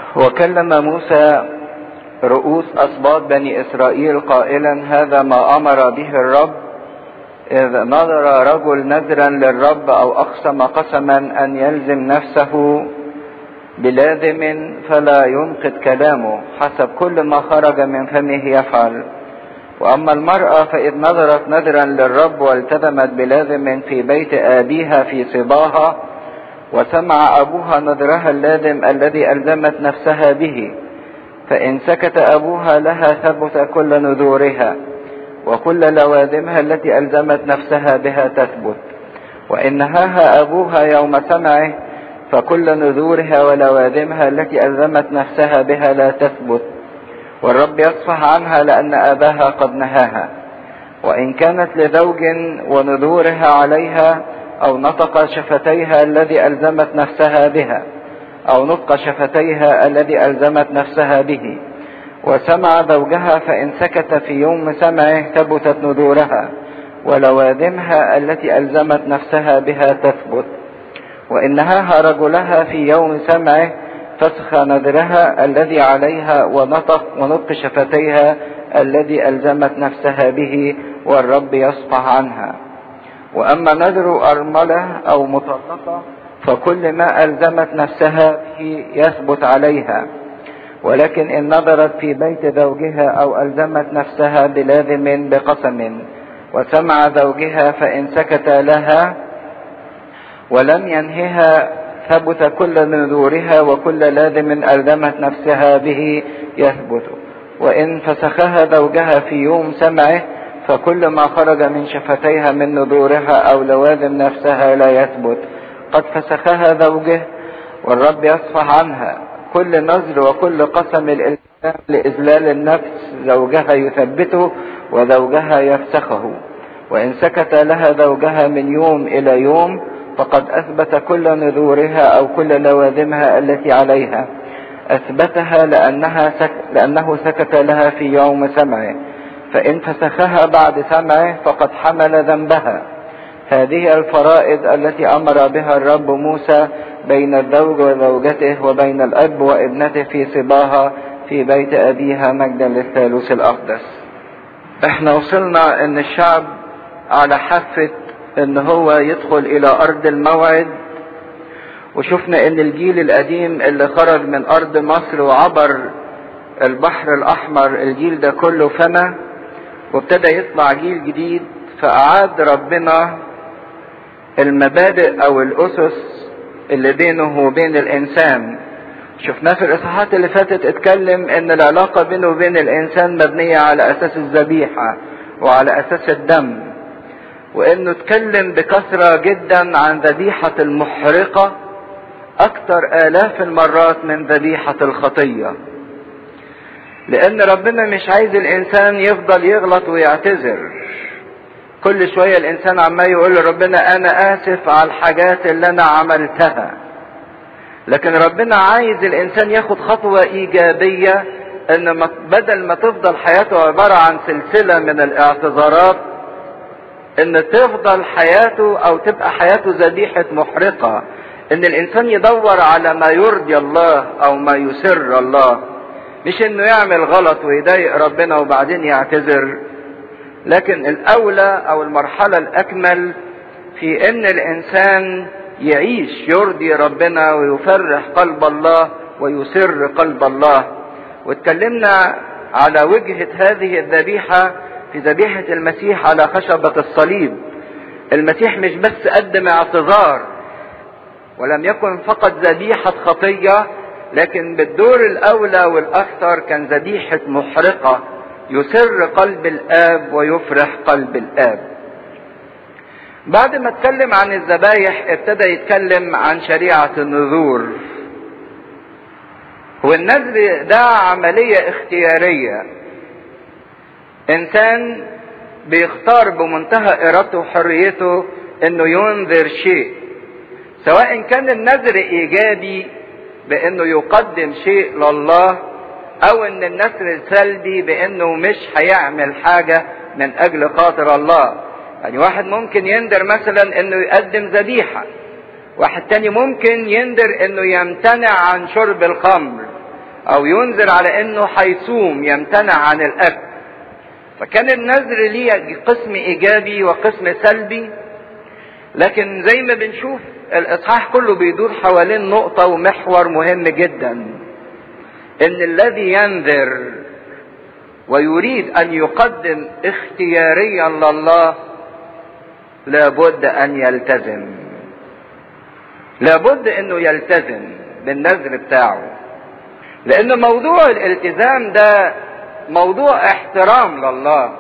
وكلم موسى رؤوس أسباط بني إسرائيل قائلا هذا ما أمر به الرب إذ نظر رجل نذرا للرب أو أقسم قسما أن يلزم نفسه بلازم فلا ينقض كلامه حسب كل ما خرج من فمه يفعل وأما المرأة فإذ نظرت نذرا للرب والتزمت بلازم في بيت آبيها في صباها وسمع أبوها نذرها اللازم الذي ألزمت نفسها به فإن سكت أبوها لها ثبت كل نذورها وكل لوازمها التي ألزمت نفسها بها تثبت وإن نهاها أبوها يوم سمعه فكل نذورها ولوازمها التي ألزمت نفسها بها لا تثبت والرب يصفح عنها لأن أباها قد نهاها وإن كانت لزوج ونذورها عليها أو نطق شفتيها الذي ألزمت نفسها بها أو نطق شفتيها الذي ألزمت نفسها به وسمع زوجها فإن سكت في يوم سمعه ثبتت نذورها ولوازمها التي ألزمت نفسها بها تثبت وإن نهاها رجلها في يوم سمعه فسخ نذرها الذي عليها ونطق ونطق شفتيها الذي ألزمت نفسها به والرب يصفح عنها وأما نذر أرملة أو مطلقة فكل ما ألزمت نفسها به يثبت عليها ولكن إن نظرت في بيت زوجها أو ألزمت نفسها بلازم بقسم وسمع زوجها فإن سكت لها ولم ينهها ثبت كل نذورها وكل لازم ألزمت نفسها به يثبت وإن فسخها زوجها في يوم سمعه فكل ما خرج من شفتيها من نذورها أو لوازم نفسها لا يثبت قد فسخها زوجه والرب يصفح عنها كل نذر وكل قسم الإلزام لإذلال النفس زوجها يثبته وزوجها يفسخه وإن سكت لها زوجها من يوم إلى يوم فقد أثبت كل نذورها أو كل لوازمها التي عليها أثبتها لأنها سك... لأنه سكت لها في يوم سمعه فإن فسخها بعد سمعه فقد حمل ذنبها هذه الفرائض التي أمر بها الرب موسى بين الزوج وزوجته وبين الأب وابنته في صباها في بيت أبيها مجدا للثالوث الأقدس احنا وصلنا ان الشعب على حافة ان هو يدخل الى ارض الموعد وشفنا ان الجيل القديم اللي خرج من ارض مصر وعبر البحر الاحمر الجيل ده كله فنى وابتدى يطلع جيل جديد فاعاد ربنا المبادئ او الاسس اللي بينه وبين الانسان شفناه في الاصحاحات اللي فاتت اتكلم ان العلاقة بينه وبين الانسان مبنية على اساس الذبيحة وعلى اساس الدم وانه اتكلم بكثرة جدا عن ذبيحة المحرقة اكتر الاف المرات من ذبيحة الخطية لان ربنا مش عايز الانسان يفضل يغلط ويعتذر كل شوية الانسان عمال يقول لربنا انا اسف على الحاجات اللي انا عملتها لكن ربنا عايز الانسان ياخد خطوة ايجابية ان بدل ما تفضل حياته عبارة عن سلسلة من الاعتذارات ان تفضل حياته او تبقى حياته ذبيحة محرقة ان الانسان يدور على ما يرضي الله او ما يسر الله مش انه يعمل غلط ويضايق ربنا وبعدين يعتذر لكن الاولى او المرحلة الاكمل في ان الانسان يعيش يرضي ربنا ويفرح قلب الله ويسر قلب الله واتكلمنا على وجهة هذه الذبيحة في ذبيحة المسيح على خشبة الصليب المسيح مش بس قدم اعتذار ولم يكن فقط ذبيحة خطية لكن بالدور الأولى والأكثر كان ذبيحة محرقة يسر قلب الآب ويفرح قلب الآب بعد ما اتكلم عن الذبايح ابتدى يتكلم عن شريعة النذور والنذر ده عملية اختيارية انسان بيختار بمنتهى ارادته وحريته انه ينذر شيء سواء كان النذر ايجابي بانه يقدم شيء لله او ان النذر سلبي بانه مش هيعمل حاجة من اجل خاطر الله يعني واحد ممكن يندر مثلا انه يقدم ذبيحة واحد تاني ممكن يندر انه يمتنع عن شرب الخمر او ينذر على انه هيصوم يمتنع عن الاكل فكان النذر ليه قسم ايجابي وقسم سلبي لكن زي ما بنشوف الاصحاح كله بيدور حوالين نقطة ومحور مهم جدا ان الذي ينذر ويريد ان يقدم اختياريا لله لابد ان يلتزم لابد انه يلتزم بالنذر بتاعه لان موضوع الالتزام ده موضوع احترام لله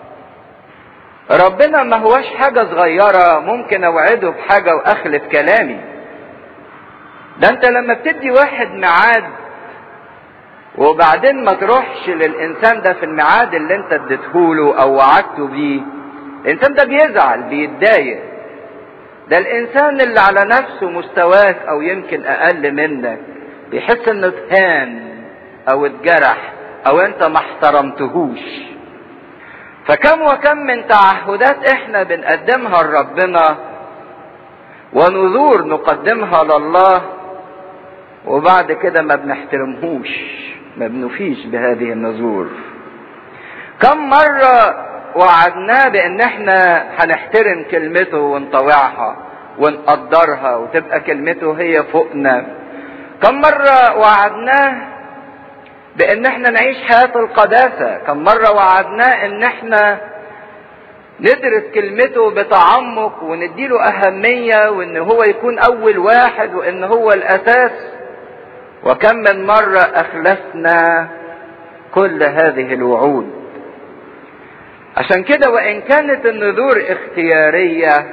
ربنا ما هوش حاجة صغيرة ممكن اوعده بحاجة واخلف كلامي ده انت لما بتدي واحد ميعاد وبعدين ما تروحش للانسان ده في الميعاد اللي انت اديتهوله او وعدته بيه الانسان ده بيزعل بيتضايق ده الانسان اللي على نفسه مستواك او يمكن اقل منك بيحس انه اتهان او اتجرح او انت ما احترمتهوش فكم وكم من تعهدات احنا بنقدمها لربنا ونذور نقدمها لله وبعد كده ما بنحترمهوش ما بنفيش بهذه النذور كم مرة وعدناه بان احنا هنحترم كلمته ونطوعها ونقدرها وتبقى كلمته هي فوقنا كم مرة وعدناه بان احنا نعيش حياة القداسة كم مرة وعدناه ان احنا ندرس كلمته بتعمق ونديله اهمية وان هو يكون اول واحد وان هو الاساس وكم من مرة اخلفنا كل هذه الوعود عشان كده وان كانت النذور اختيارية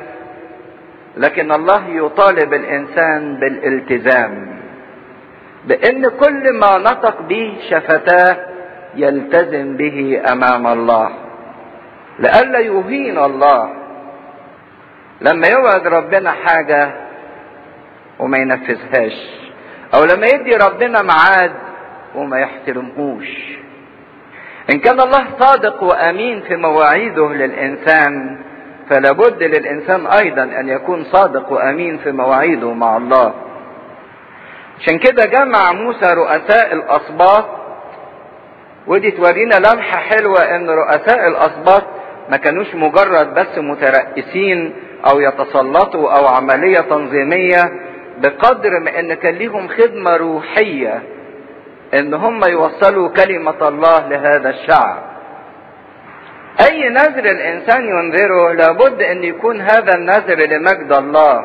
لكن الله يطالب الانسان بالالتزام بان كل ما نطق به شفتاه يلتزم به امام الله لئلا يهين الله لما يوعد ربنا حاجة وما ينفذهاش او لما يدي ربنا ميعاد وما يحترمهوش ان كان الله صادق وامين في مواعيده للانسان فلا بد للانسان ايضا ان يكون صادق وامين في مواعيده مع الله عشان كده جمع موسى رؤساء الاسباط ودي تورينا لمحة حلوة ان رؤساء الاسباط ما كانوش مجرد بس مترأسين او يتسلطوا او عملية تنظيمية بقدر ما ان كان ليهم خدمة روحية ان هم يوصلوا كلمة الله لهذا الشعب اي نذر الانسان ينذره لابد ان يكون هذا النذر لمجد الله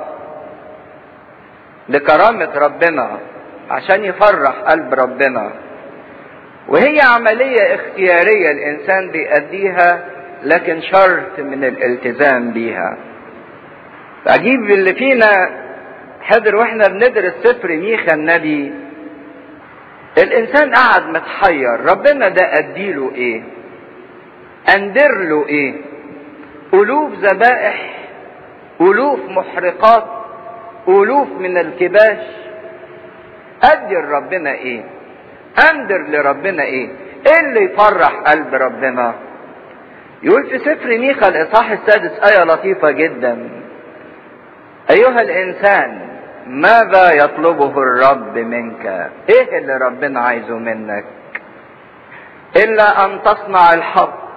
لكرامة ربنا عشان يفرح قلب ربنا وهي عملية اختيارية الانسان بيأديها لكن شرط من الالتزام بيها عجيب اللي فينا حضر واحنا بندرس سفر ميخا النبي الانسان قعد متحير ربنا ده اديله ايه اندر له ايه الوف ذبائح الوف محرقات الوف من الكباش ادي لربنا ايه اندر لربنا ايه ايه اللي يفرح قلب ربنا يقول في سفر ميخا الاصحاح السادس ايه لطيفه جدا ايها الانسان ماذا يطلبه الرب منك ايه اللي ربنا عايزه منك الا ان تصنع الحق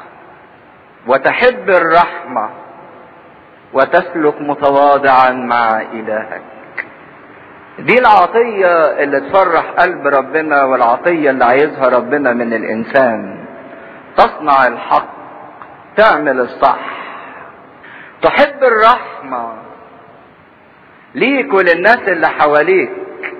وتحب الرحمه وتسلك متواضعا مع الهك دي العطيه اللي تفرح قلب ربنا والعطيه اللي عايزها ربنا من الانسان تصنع الحق تعمل الصح تحب الرحمه ليك وللناس اللي حواليك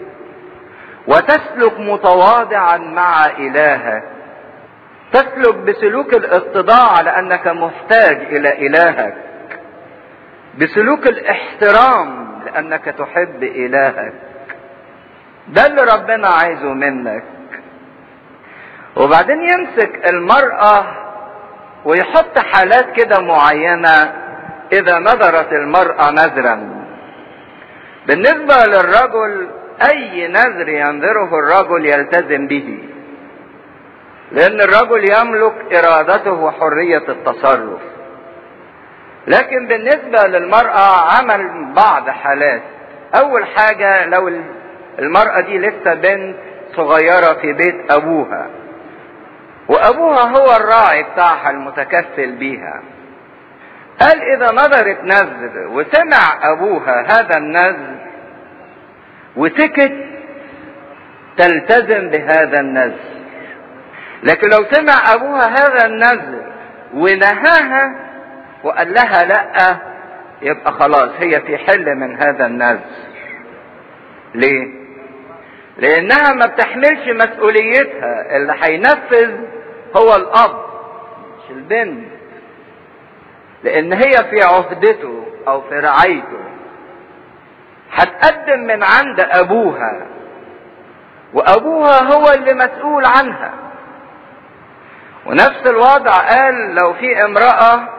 وتسلك متواضعا مع الهك تسلك بسلوك الاتضاع لانك محتاج الى الهك بسلوك الاحترام لانك تحب الهك ده اللي ربنا عايزه منك وبعدين يمسك المرأة ويحط حالات كده معينة إذا نظرت المرأة نذرا بالنسبة للرجل أي نذر ينذره الرجل يلتزم به لأن الرجل يملك إرادته وحرية التصرف لكن بالنسبة للمرأة عمل بعض حالات أول حاجة لو المرأة دي لسه بنت صغيرة في بيت ابوها وابوها هو الراعي بتاعها المتكفل بيها قال اذا نظرت نذر وسمع ابوها هذا النذر وسكت تلتزم بهذا النذر لكن لو سمع ابوها هذا النذر ونهاها وقال لها لا يبقى خلاص هي في حل من هذا النذر ليه لانها ما بتحملش مسؤوليتها اللي هينفذ هو الاب مش البنت لان هي في عهدته او في رعايته هتقدم من عند ابوها وابوها هو اللي مسؤول عنها ونفس الوضع قال لو في امرأة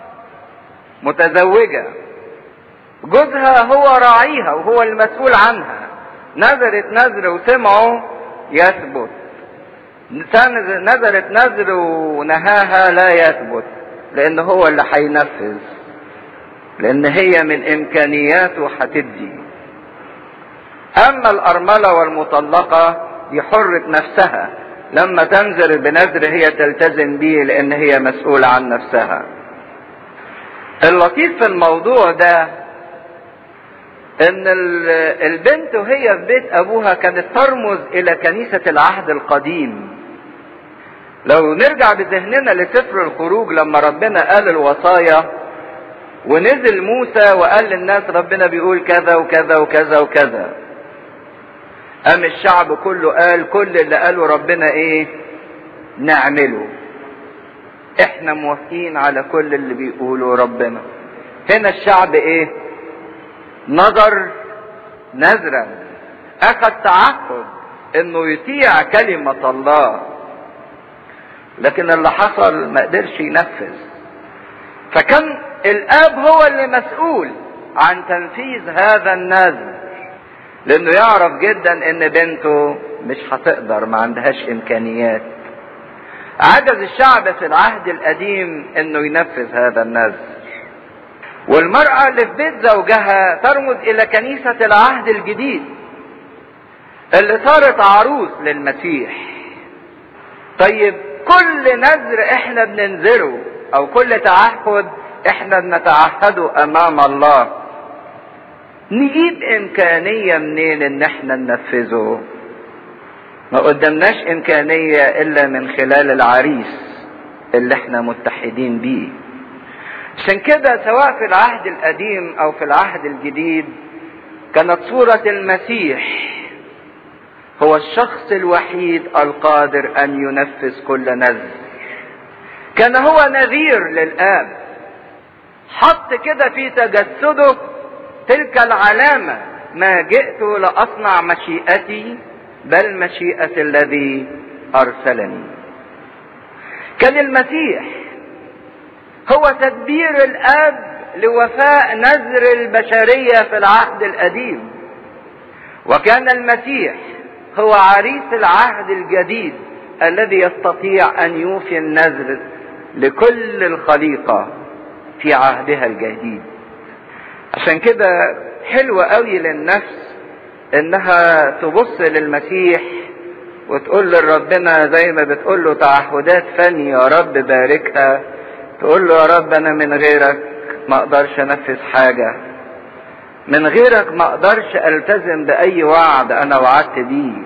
متزوجة جوزها هو راعيها وهو المسؤول عنها نذرت نذر وسمعه يثبت نذرت نذر ونهاها لا يثبت لان هو اللي هينفذ لان هي من امكانياته هتدي اما الارملة والمطلقة دي حرة نفسها لما تنذر بنذر هي تلتزم به لان هي مسؤولة عن نفسها اللطيف في الموضوع ده ان البنت وهي في بيت ابوها كانت ترمز الى كنيسة العهد القديم لو نرجع بذهننا لسفر الخروج لما ربنا قال الوصايا ونزل موسى وقال للناس ربنا بيقول كذا وكذا وكذا وكذا قام الشعب كله قال كل اللي قاله ربنا ايه نعمله احنا موافقين على كل اللي بيقوله ربنا هنا الشعب ايه نظر نذرا اخذ تعهد انه يطيع كلمة الله لكن اللي حصل ما قدرش ينفذ فكان الاب هو اللي مسؤول عن تنفيذ هذا النذر لانه يعرف جدا ان بنته مش هتقدر ما عندهاش امكانيات عجز الشعب في العهد القديم انه ينفذ هذا النذر والمرأة اللي في بيت زوجها ترمز الى كنيسة العهد الجديد اللي صارت عروس للمسيح طيب كل نذر احنا بننذره او كل تعهد احنا بنتعهده امام الله نجيب امكانية منين ان احنا ننفذه ما قدمناش امكانية الا من خلال العريس اللي احنا متحدين بيه عشان كده سواء في العهد القديم او في العهد الجديد كانت صورة المسيح هو الشخص الوحيد القادر ان ينفذ كل نذر كان هو نذير للاب حط كده في تجسده تلك العلامة ما جئت لأصنع مشيئتي بل مشيئة الذي أرسلني كان المسيح هو تدبير الآب لوفاء نذر البشرية في العهد القديم وكان المسيح هو عريس العهد الجديد الذي يستطيع أن يوفي النذر لكل الخليقة في عهدها الجديد عشان كده حلوة قوي للنفس انها تبص للمسيح وتقول لربنا زي ما بتقول له تعهدات فني يا رب باركها تقول له يا رب انا من غيرك ما اقدرش انفذ حاجة من غيرك ما اقدرش التزم باي وعد انا وعدت بيه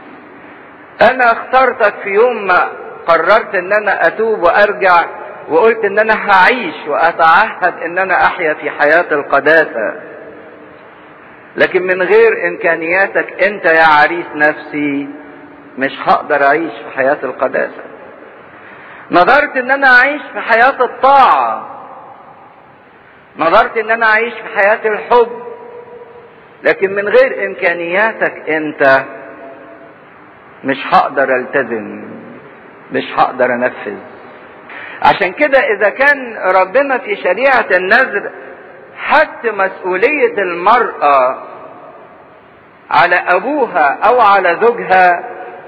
انا اخترتك في يوم ما قررت ان انا اتوب وارجع وقلت ان انا هعيش واتعهد ان انا احيا في حياة القداسة لكن من غير امكانياتك انت يا عريس نفسي مش هقدر اعيش في حياة القداسة نظرت ان انا اعيش في حياة الطاعة نظرت ان انا اعيش في حياة الحب لكن من غير امكانياتك انت مش هقدر التزم مش هقدر انفذ عشان كده اذا كان ربنا في شريعة النذر حط مسؤولية المرأة على ابوها او على زوجها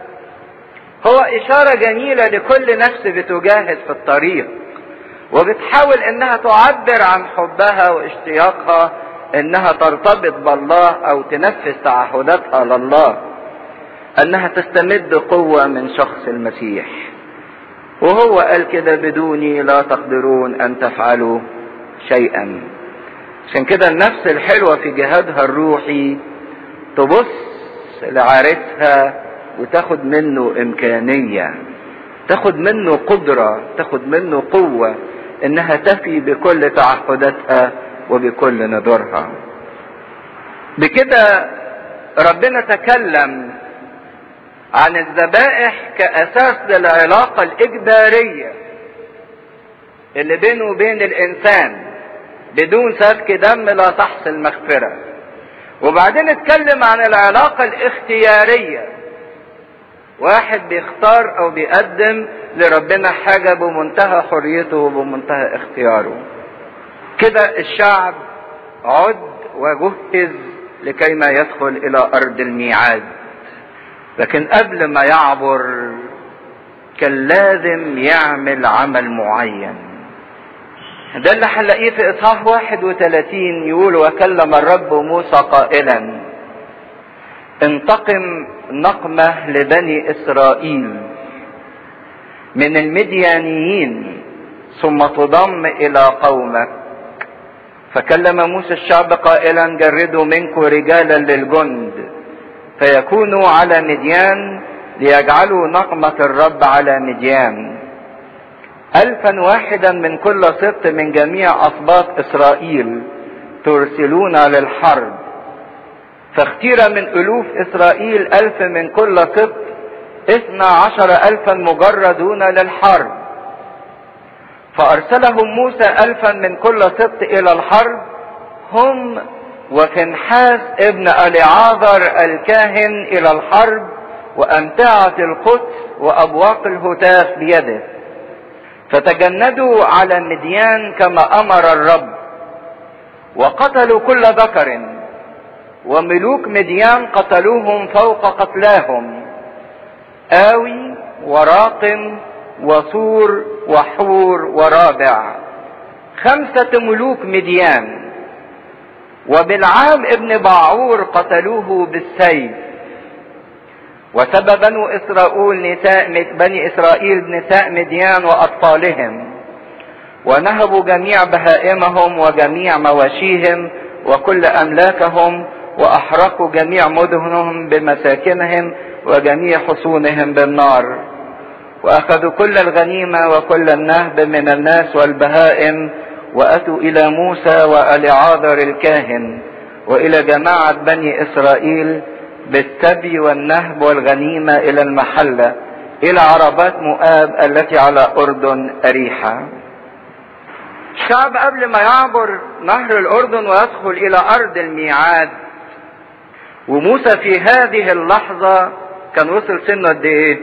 هو اشارة جميلة لكل نفس بتجاهد في الطريق وبتحاول انها تعبر عن حبها واشتياقها انها ترتبط بالله او تنفذ تعهداتها لله انها تستمد قوة من شخص المسيح وهو قال كده بدوني لا تقدرون ان تفعلوا شيئا عشان كده النفس الحلوة في جهادها الروحي تبص لعارفها وتاخد منه امكانية تاخد منه قدرة تاخد منه قوة انها تفي بكل تعهداتها وبكل نذورها بكده ربنا تكلم عن الذبائح كأساس للعلاقة الإجبارية اللي بينه وبين الإنسان بدون سفك دم لا تحصل مغفرة وبعدين اتكلم عن العلاقة الاختيارية واحد بيختار او بيقدم لربنا حاجة بمنتهى حريته وبمنتهى اختياره كده الشعب عد وجهز لكي ما يدخل الى ارض الميعاد لكن قبل ما يعبر كان لازم يعمل عمل معين ده اللي هنلاقيه في اصحاح 31 يقول وكلم الرب موسى قائلا انتقم نقمة لبني اسرائيل من المديانيين ثم تضم الى قومك فكلم موسى الشعب قائلا جردوا منكم رجالا للجند فيكونوا على مديان ليجعلوا نقمة الرب على مديان ألفا واحدا من كل سبط من جميع أسباط إسرائيل ترسلون للحرب فاختير من ألوف إسرائيل ألف من كل سبط اثنا عشر ألفا مجردون للحرب فأرسلهم موسى ألفا من كل سبط إلى الحرب هم وفنحاس ابن أليعاذر الكاهن إلى الحرب وأمتعة القدس وأبواق الهتاف بيده فتجندوا على مديان كما أمر الرب وقتلوا كل ذكر وملوك مديان قتلوهم فوق قتلاهم آوي وراقم وصور وحور ورابع خمسة ملوك مديان وبالعام ابن باعور قتلوه بالسيف وسبى بنو إسرائيل نساء بني إسرائيل نساء مديان وأطفالهم ونهبوا جميع بهائمهم وجميع مواشيهم وكل أملاكهم وأحرقوا جميع مدنهم بمساكنهم وجميع حصونهم بالنار وأخذوا كل الغنيمة وكل النهب من الناس والبهائم وأتوا إلى موسى وألعاذر الكاهن وإلى جماعة بني إسرائيل بالسبي والنهب والغنيمة إلى المحلة إلى عربات مؤاب التي على أردن أريحة الشعب قبل ما يعبر نهر الأردن ويدخل إلى أرض الميعاد وموسى في هذه اللحظة كان وصل سنه قد إيه؟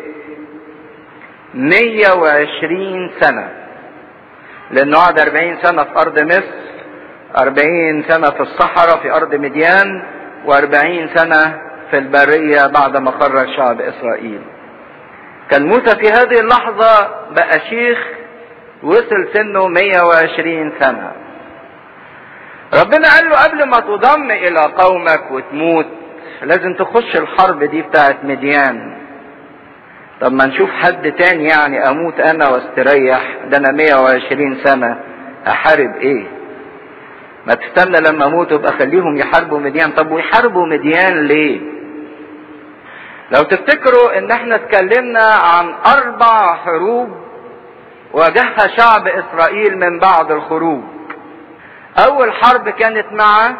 120 سنة لأنه قعد 40 سنة في أرض مصر 40 سنة في الصحراء في أرض مديان و40 سنة في البرية بعد ما خرج شعب إسرائيل كان موسى في هذه اللحظة بقى شيخ وصل سنه 120 سنة ربنا قال له قبل ما تضم إلى قومك وتموت لازم تخش الحرب دي بتاعت مديان طب ما نشوف حد تاني يعني اموت انا واستريح ده انا 120 سنة احارب ايه ما تستنى لما اموت وابقى خليهم يحاربوا مديان طب ويحاربوا مديان ليه لو تفتكروا ان احنا اتكلمنا عن اربع حروب واجهها شعب اسرائيل من بعد الخروج اول حرب كانت مع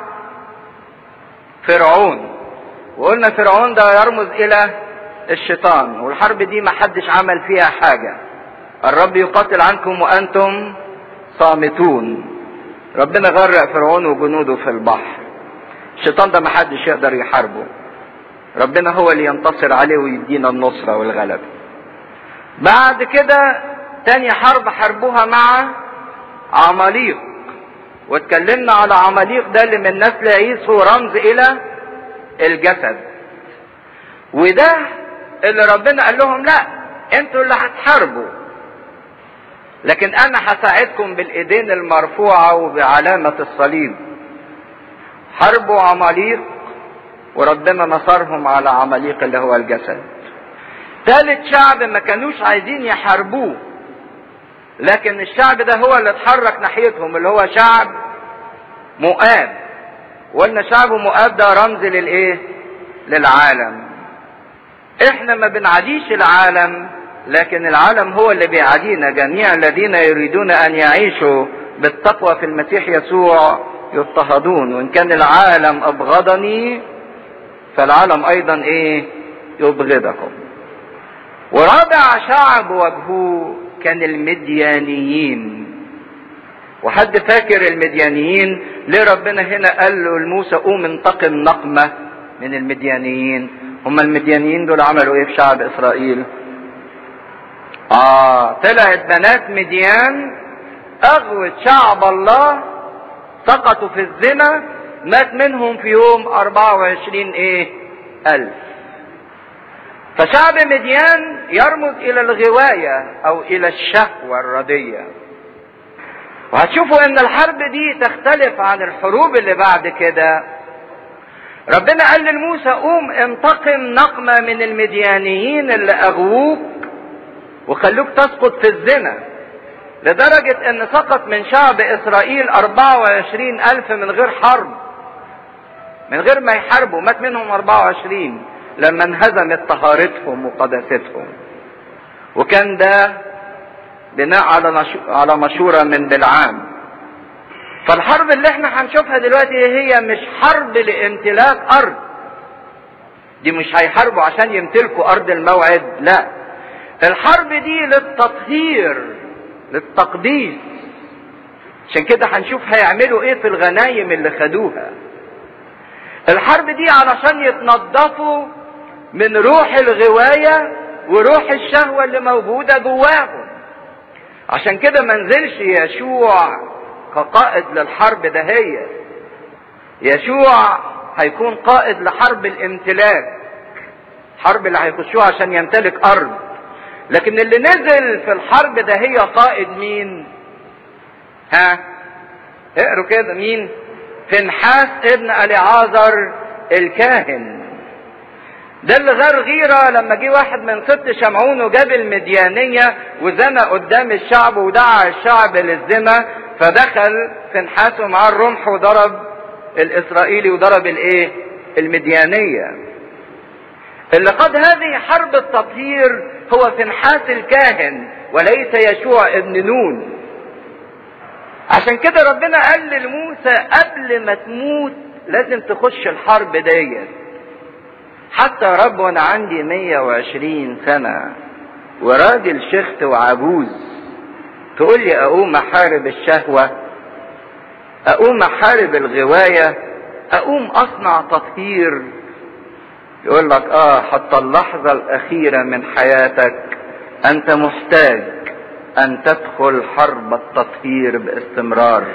فرعون وقلنا فرعون ده يرمز الى الشيطان والحرب دي ما حدش عمل فيها حاجة الرب يقاتل عنكم وانتم صامتون ربنا غرق فرعون وجنوده في البحر الشيطان ده ما حدش يقدر يحاربه ربنا هو اللي ينتصر عليه ويدينا النصرة والغلبة بعد كده تاني حرب حربوها مع عماليق واتكلمنا على عماليق ده اللي من نسل عيسو رمز الى الجسد وده اللي ربنا قال لهم لا انتوا اللي هتحاربوا لكن انا هساعدكم بالايدين المرفوعة وبعلامة الصليب حربوا عماليق وربنا نصرهم على عماليق اللي هو الجسد ثالث شعب ما كانوش عايزين يحاربوه لكن الشعب ده هو اللي اتحرك ناحيتهم اللي هو شعب مؤاب وقلنا شعب مؤاب ده رمز للايه للعالم احنا ما بنعاديش العالم لكن العالم هو اللي بيعادينا جميع الذين يريدون ان يعيشوا بالتقوى في المسيح يسوع يضطهدون وان كان العالم ابغضني فالعالم ايضا ايه يبغضكم ورابع شعب وجهه كان المديانيين وحد فاكر المديانيين ليه ربنا هنا قال له لموسى قوم انتقم نقمة من المديانيين هم المديانيين دول عملوا ايه في شعب اسرائيل اه طلعت بنات مديان اغوت شعب الله سقطوا في الزنا مات منهم في يوم 24 ايه الف فشعب مديان يرمز الى الغواية او الى الشهوة الردية وهتشوفوا ان الحرب دي تختلف عن الحروب اللي بعد كده ربنا قال لموسى قوم انتقم نقمة من المديانيين اللي اغووك وخلوك تسقط في الزنا لدرجة ان سقط من شعب اسرائيل 24 الف من غير حرب من غير ما يحاربوا مات منهم 24 لما انهزمت طهارتهم وقداستهم وكان ده بناء على على مشوره من بلعام فالحرب اللي احنا هنشوفها دلوقتي هي مش حرب لامتلاك ارض دي مش هيحاربوا عشان يمتلكوا ارض الموعد لا الحرب دي للتطهير للتقديس عشان كده هنشوف هيعملوا ايه في الغنايم اللي خدوها الحرب دي علشان يتنضفوا من روح الغواية وروح الشهوة اللي موجودة جواهم عشان كده ما نزلش يشوع كقائد للحرب دهية يشوع هيكون قائد لحرب الامتلاك حرب اللي هيخشوها عشان يمتلك ارض لكن اللي نزل في الحرب ده هي قائد مين ها اقروا كده مين فنحاس ابن اليعازر الكاهن ده اللي غير غيرة لما جه واحد من ست شمعون وجاب المديانية وزنى قدام الشعب ودعا الشعب للزنا فدخل فنحاس ومعاه الرمح وضرب الاسرائيلي وضرب الايه المديانية اللي قاد هذه حرب التطهير هو فنحاس الكاهن وليس يشوع ابن نون عشان كده ربنا قال لموسى قبل ما تموت لازم تخش الحرب ديت حتى يا رب وانا عندي 120 سنة وراجل شخت وعجوز تقول لي اقوم احارب الشهوة اقوم احارب الغواية اقوم اصنع تطهير يقول لك اه حتى اللحظة الاخيرة من حياتك انت محتاج ان تدخل حرب التطهير باستمرار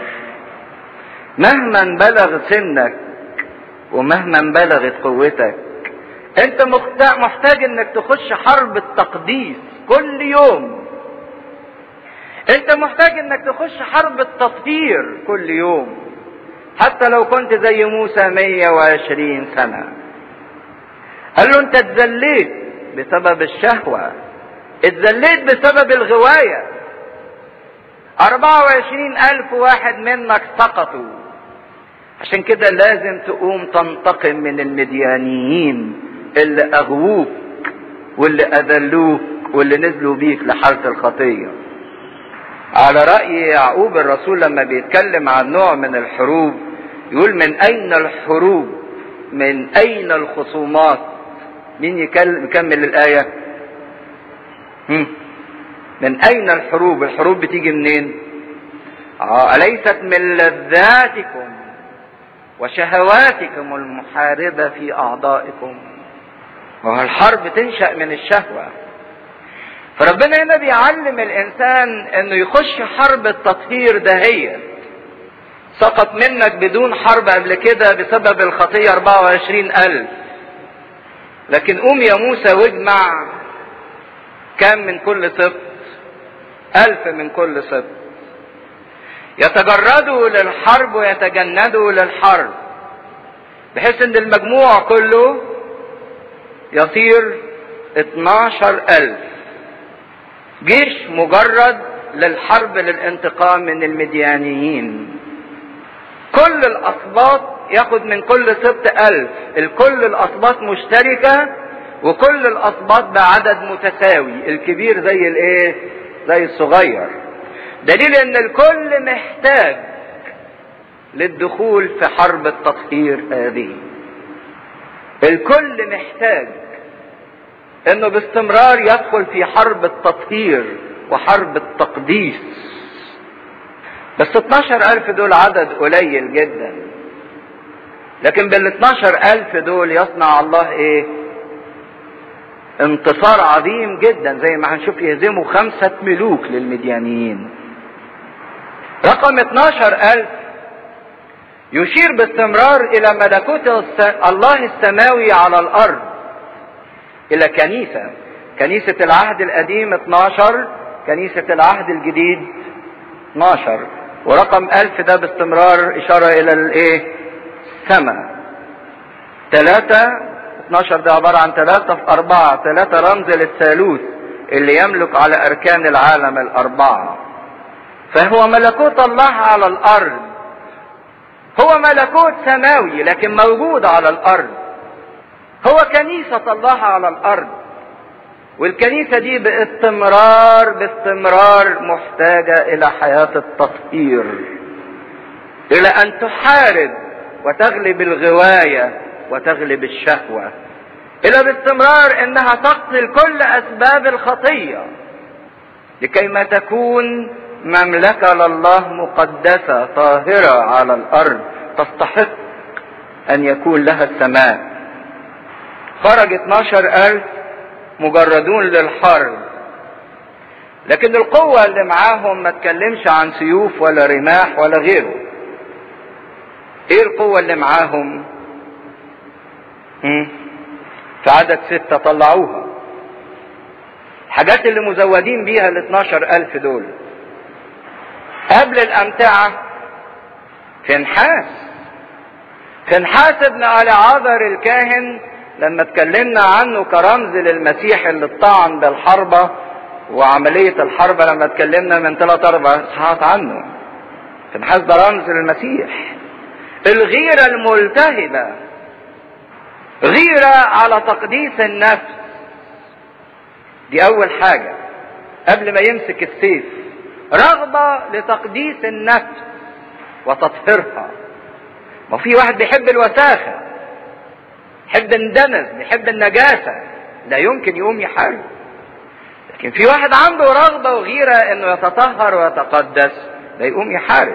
مهما بلغ سنك ومهما بلغت قوتك انت محتاج انك تخش حرب التقديس كل يوم انت محتاج انك تخش حرب التطهير كل يوم حتى لو كنت زي موسى 120 سنة قال له انت اتذليت بسبب الشهوة اتذليت بسبب الغواية 24 ألف واحد منك سقطوا عشان كده لازم تقوم تنتقم من المديانيين اللي أغووك واللي أذلوك واللي نزلوا بيك لحالة الخطية على رأي يعقوب الرسول لما بيتكلم عن نوع من الحروب يقول من أين الحروب من أين الخصومات مين يكمل الآية هم. من أين الحروب الحروب بتيجي منين آه أليست من لذاتكم وشهواتكم المحاربة في أعضائكم وهو الحرب تنشأ من الشهوة فربنا هنا بيعلم الإنسان إنه يخش حرب التطهير دهية سقط منك بدون حرب قبل كده بسبب الخطية 24 ألف لكن قوم يا موسى واجمع كم من كل سبط ألف من كل سبط يتجردوا للحرب ويتجندوا للحرب بحيث ان المجموع كله يصير 12 ألف جيش مجرد للحرب للانتقام من المديانيين كل الأسباط ياخد من كل سبت ألف الكل الأسباط مشتركة وكل الأسباط بعدد متساوي الكبير زي الايه زي الصغير دليل ان الكل محتاج للدخول في حرب التطهير هذه الكل محتاج انه باستمرار يدخل في حرب التطهير وحرب التقديس بس 12 ألف دول عدد قليل جدا لكن بال 12 ألف دول يصنع الله ايه انتصار عظيم جدا زي ما هنشوف يهزموا خمسة ملوك للمديانيين رقم 12 ألف يشير باستمرار إلى ملكوت الله السماوي على الأرض إلى كنيسة كنيسة العهد القديم 12 كنيسة العهد الجديد 12 ورقم ألف ده باستمرار إشارة إلى الإيه؟ السماء ثلاثة 12 ده عبارة عن ثلاثة في أربعة ثلاثة رمز للثالوث اللي يملك على أركان العالم الأربعة فهو ملكوت الله على الأرض هو ملكوت سماوي لكن موجود على الأرض هو كنيسة الله على الأرض والكنيسة دي باستمرار باستمرار محتاجة إلى حياة التطهير إلى أن تحارب وتغلب الغواية وتغلب الشهوة إلى باستمرار إنها تقتل كل أسباب الخطية لكي ما تكون مملكة لله مقدسة طاهرة على الأرض تستحق أن يكون لها السماء خرج 12 ألف مجردون للحرب لكن القوة اللي معاهم ما تكلمش عن سيوف ولا رماح ولا غيره ايه القوة اللي معاهم في عدد ستة طلعوها الحاجات اللي مزودين بيها ال 12 ألف دول قبل الأمتعة فنحاس فنحاس ابن العذر الكاهن لما اتكلمنا عنه كرمز للمسيح اللي اتطعن بالحربة وعملية الحربة لما اتكلمنا من ثلاث أربع ساعات عنه فنحاس ده رمز للمسيح الغيرة الملتهبة غيرة على تقديس النفس دي أول حاجة قبل ما يمسك السيف رغبة لتقديس النفس وتطهيرها ما في واحد بيحب الوساخة يحب الدنس بيحب النجاسة لا يمكن يقوم يحارب لكن في واحد عنده رغبة وغيرة انه يتطهر ويتقدس لا يقوم يحارب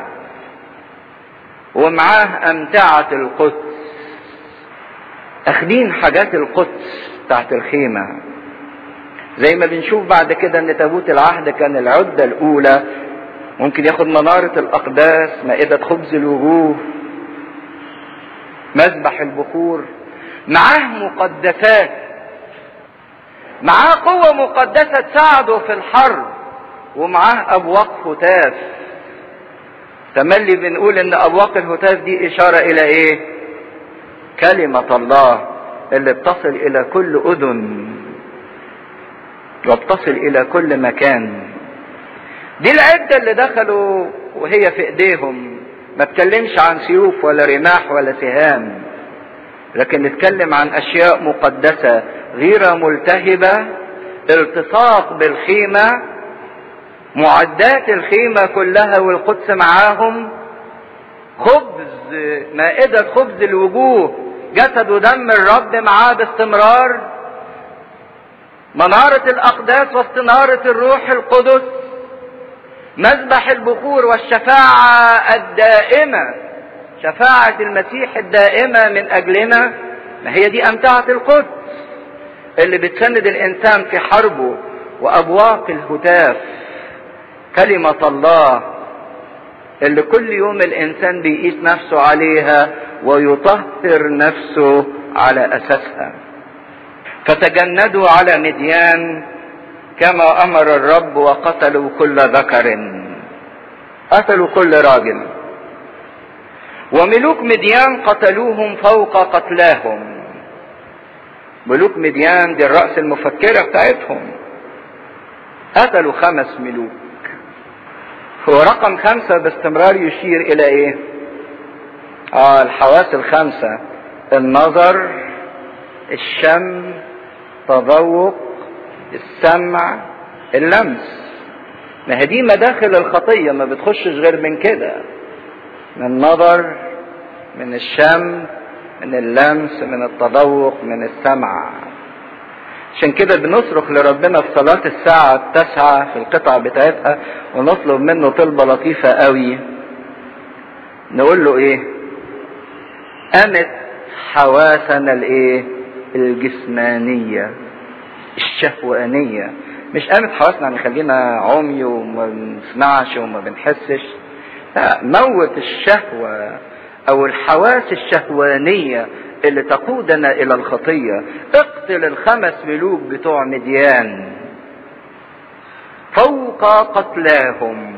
ومعاه امتعة القدس اخدين حاجات القدس بتاعت الخيمة زي ما بنشوف بعد كده ان تابوت العهد كان العدة الاولى ممكن ياخد منارة الاقداس مائدة خبز الوجوه مذبح البخور معاه مقدسات معاه قوة مقدسة تساعده في الحرب ومعاه أبواق هتاف تملي بنقول إن أبواق الهتاف دي إشارة إلى إيه؟ كلمة الله اللي بتصل إلى كل أذن وبتصل إلى كل مكان دي العدة اللي دخلوا وهي في إيديهم ما اتكلمش عن سيوف ولا رماح ولا سهام لكن نتكلم عن اشياء مقدسه غيره ملتهبه التصاق بالخيمه معدات الخيمه كلها والقدس معاهم خبز مائده خبز الوجوه جسد ودم الرب معاه باستمرار مناره الاقداس واستناره الروح القدس مذبح البخور والشفاعه الدائمه شفاعة المسيح الدائمة من أجلنا ما هي دي أمتعة القدس اللي بتسند الإنسان في حربه وأبواق الهتاف كلمة الله اللي كل يوم الإنسان بيقيس نفسه عليها ويطهر نفسه على أساسها فتجندوا على مديان كما أمر الرب وقتلوا كل ذكر قتلوا كل راجل وملوك مديان قتلوهم فوق قتلاهم ملوك مديان دي الرأس المفكرة بتاعتهم قتلوا خمس ملوك هو رقم خمسة باستمرار يشير إلى إيه؟ آه الحواس الخمسة النظر الشم تذوق السمع اللمس ما هي دي مداخل الخطية ما بتخشش غير من كده من النظر من الشم من اللمس من التذوق من السمع عشان كده بنصرخ لربنا في صلاة الساعة التاسعة في القطع بتاعتها ونطلب منه طلبة لطيفة قوي نقول له ايه قامت حواسنا الايه الجسمانية الشهوانية مش قامت حواسنا يعني خلينا عمي وما بنسمعش وما بنحسش لا موت الشهوة او الحواس الشهوانية اللي تقودنا الى الخطية اقتل الخمس ملوك بتوع مديان فوق قتلاهم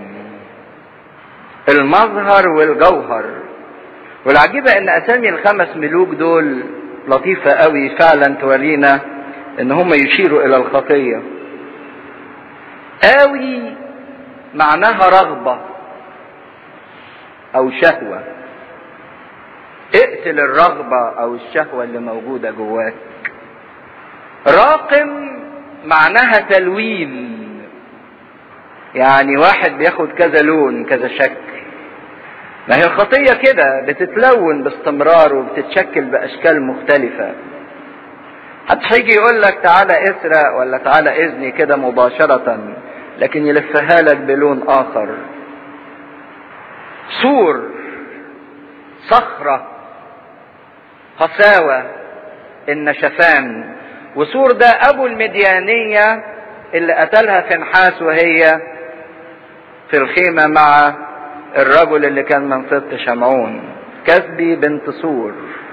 المظهر والجوهر والعجيبة ان اسامي الخمس ملوك دول لطيفة قوي فعلا تورينا ان هم يشيروا الى الخطية قوي معناها رغبة او شهوة اقتل الرغبة او الشهوة اللي موجودة جواك راقم معناها تلوين يعني واحد بياخد كذا لون كذا شكل ما هي الخطية كده بتتلون باستمرار وبتتشكل بأشكال مختلفة محدش هيجي يقول لك تعالى اسرق ولا تعالى اذني كده مباشرة لكن يلفها لك بلون آخر سور صخرة قساوة النشفان وسور ده أبو المديانية اللي قتلها فنحاس وهي في الخيمة مع الرجل اللي كان من سبط شمعون كسبي بنت سور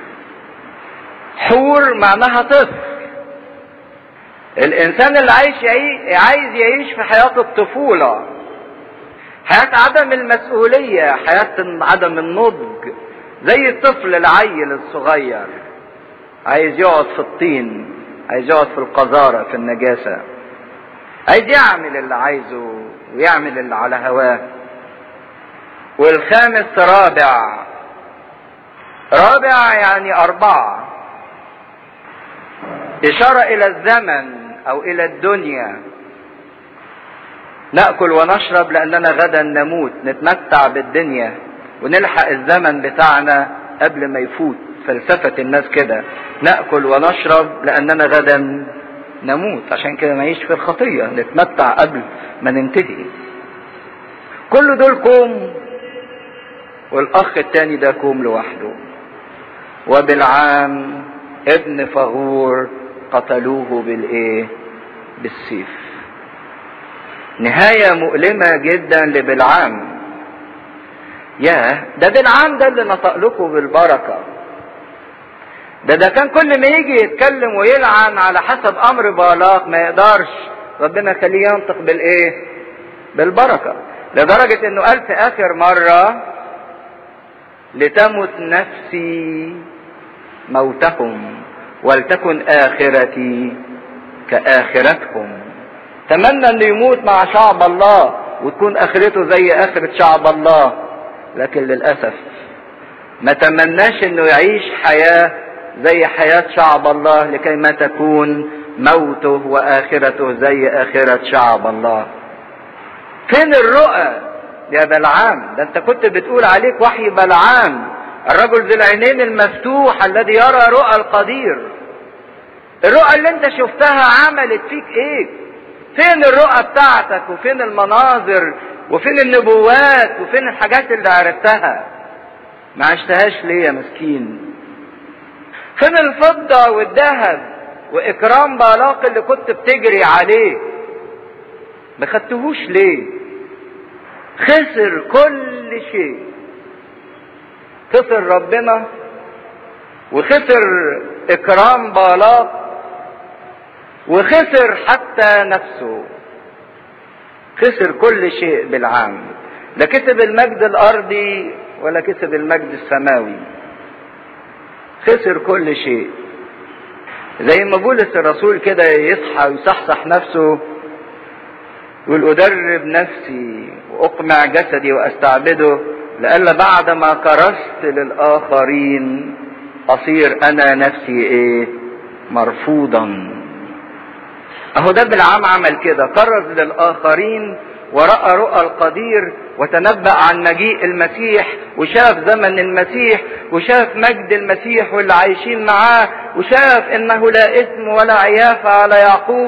حور معناها طفل الانسان اللي عايش يعيش عايز يعيش في حياة الطفولة حياة عدم المسؤولية حياة عدم النضج زي الطفل العيل الصغير عايز يقعد في الطين عايز يقعد في القذارة في النجاسة عايز يعمل اللي عايزه ويعمل اللي على هواه والخامس رابع رابع يعني أربعة إشارة إلى الزمن أو إلى الدنيا نأكل ونشرب لأننا غدا نموت نتمتع بالدنيا ونلحق الزمن بتاعنا قبل ما يفوت فلسفة الناس كده نأكل ونشرب لأننا غدا نموت عشان كده نعيش في الخطية نتمتع قبل ما ننتهي كل دول كوم والأخ التاني ده كوم لوحده وبالعام ابن فغور قتلوه بالايه بالسيف نهاية مؤلمة جدا لبلعام ياه ده بلعام ده اللي نطق لكم بالبركة ده ده كان كل ما يجي يتكلم ويلعن على حسب امر بالاق ما يقدرش ربنا يخليه ينطق بالايه بالبركة لدرجة انه قال في اخر مرة لتمت نفسي موتهم ولتكن اخرتي كاخرتهم تمنى انه يموت مع شعب الله وتكون اخرته زي اخرة شعب الله لكن للاسف ما تمناش انه يعيش حياة زي حياة شعب الله لكي ما تكون موته واخرته زي اخرة شعب الله فين الرؤى يا بلعام ده انت كنت بتقول عليك وحي بلعام الرجل ذي العينين المفتوح الذي يرى رؤى القدير الرؤى اللي انت شفتها عملت فيك ايه فين الرؤى بتاعتك وفين المناظر وفين النبوات وفين الحاجات اللي عرفتها ما عشتهاش ليه يا مسكين فين الفضة والذهب واكرام بالاق اللي كنت بتجري عليه ما خدتهوش ليه خسر كل شيء خسر ربنا وخسر اكرام بالاق وخسر حتى نفسه خسر كل شيء بالعام ده كسب المجد الارضي ولا كسب المجد السماوي خسر كل شيء زي ما بولس الرسول كده يصحى ويصحصح نفسه يقول أدرب نفسي وأقمع جسدي وأستعبده لألا بعد ما كرست للآخرين أصير أنا نفسي إيه مرفوضا أهو ده بالعام عمل كده كرز للآخرين ورأى رؤى القدير وتنبأ عن مجيء المسيح وشاف زمن المسيح وشاف مجد المسيح واللي عايشين معاه وشاف انه لا اثم ولا عيافة على يعقوب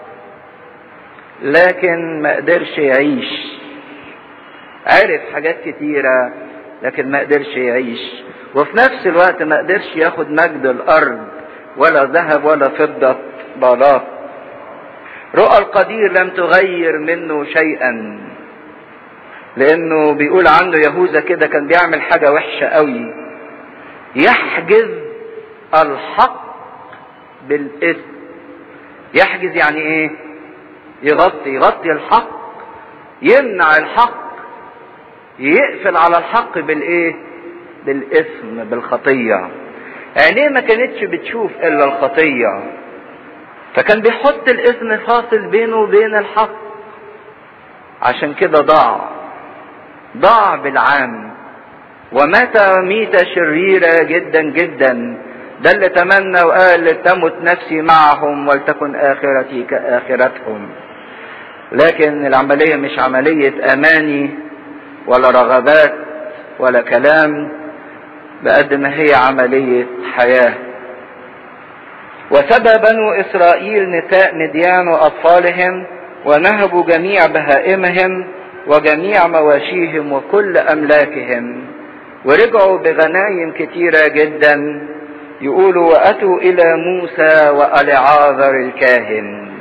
لكن ما قدرش يعيش عرف حاجات كتيرة لكن ما قدرش يعيش وفي نفس الوقت ما قدرش ياخد مجد الارض ولا ذهب ولا فضة بلاط رؤى القدير لم تغير منه شيئا لانه بيقول عنه يهوذا كده كان بيعمل حاجة وحشة قوي يحجز الحق بالاثم يحجز يعني ايه يغطي يغطي الحق يمنع الحق يقفل على الحق بالايه بالاثم بالخطية عينيه ما كانتش بتشوف الا الخطية فكان بيحط الاثم فاصل بينه وبين الحق عشان كده ضاع ضاع بالعام ومات ميتة شريرة جدا جدا ده اللي تمنى وقال تمت نفسي معهم ولتكن آخرتي كآخرتهم لكن العملية مش عملية أماني ولا رغبات ولا كلام بقد ما هي عملية حياة وسبى بنو إسرائيل نساء مديان وأطفالهم ونهبوا جميع بهائمهم وجميع مواشيهم وكل أملاكهم ورجعوا بغنايم كتيرة جدا يقولوا وأتوا إلى موسى وألعاذر الكاهن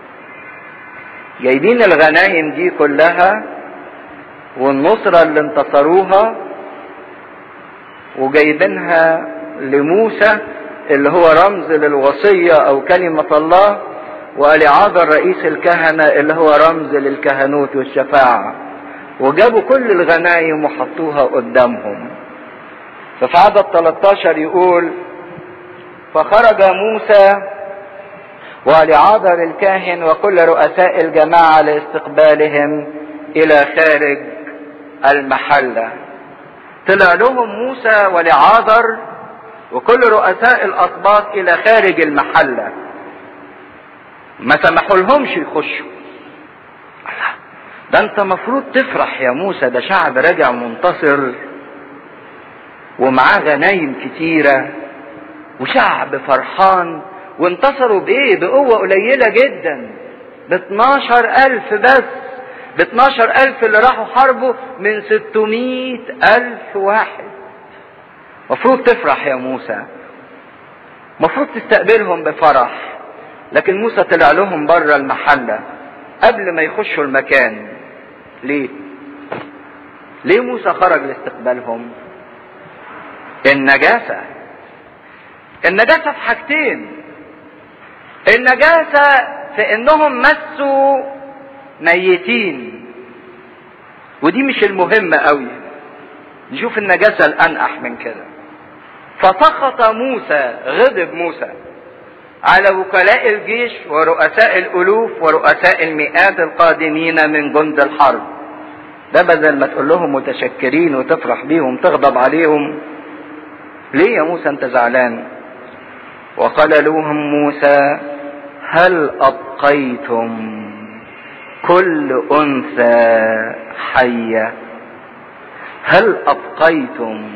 جايبين الغنايم دي كلها والنصرة اللي انتصروها وجايبينها لموسى اللي هو رمز للوصية أو كلمة الله ولعاذر رئيس الكهنة اللي هو رمز للكهنوت والشفاعة وجابوا كل الغنايم وحطوها قدامهم ففي عدد 13 يقول فخرج موسى ولعاذر الكاهن وكل رؤساء الجماعة لاستقبالهم إلى خارج المحلة طلع لهم موسى ولعاذر وكل رؤساء الأسباط إلى خارج المحلة ما سمحوا لهمش يخشوا ده انت مفروض تفرح يا موسى ده شعب راجع منتصر ومعاه غنايم كتيرة وشعب فرحان وانتصروا بايه بقوة قليلة جدا ب 12 ألف بس ب 12 ألف اللي راحوا حاربوا من 600 ألف واحد مفروض تفرح يا موسى مفروض تستقبلهم بفرح لكن موسى طلع لهم بره المحلة قبل ما يخشوا المكان ليه ليه موسى خرج لاستقبالهم النجاسة النجاسة في حاجتين النجاسة في انهم مسوا ميتين ودي مش المهمة قوي نشوف النجاسة الأنقح من كده فسخط موسى غضب موسى على وكلاء الجيش ورؤساء الألوف ورؤساء المئات القادمين من جند الحرب ده بدل ما تقول لهم متشكرين وتفرح بيهم تغضب عليهم ليه يا موسى انت زعلان وقال لهم موسى هل أبقيتم كل أنثى حية هل أبقيتم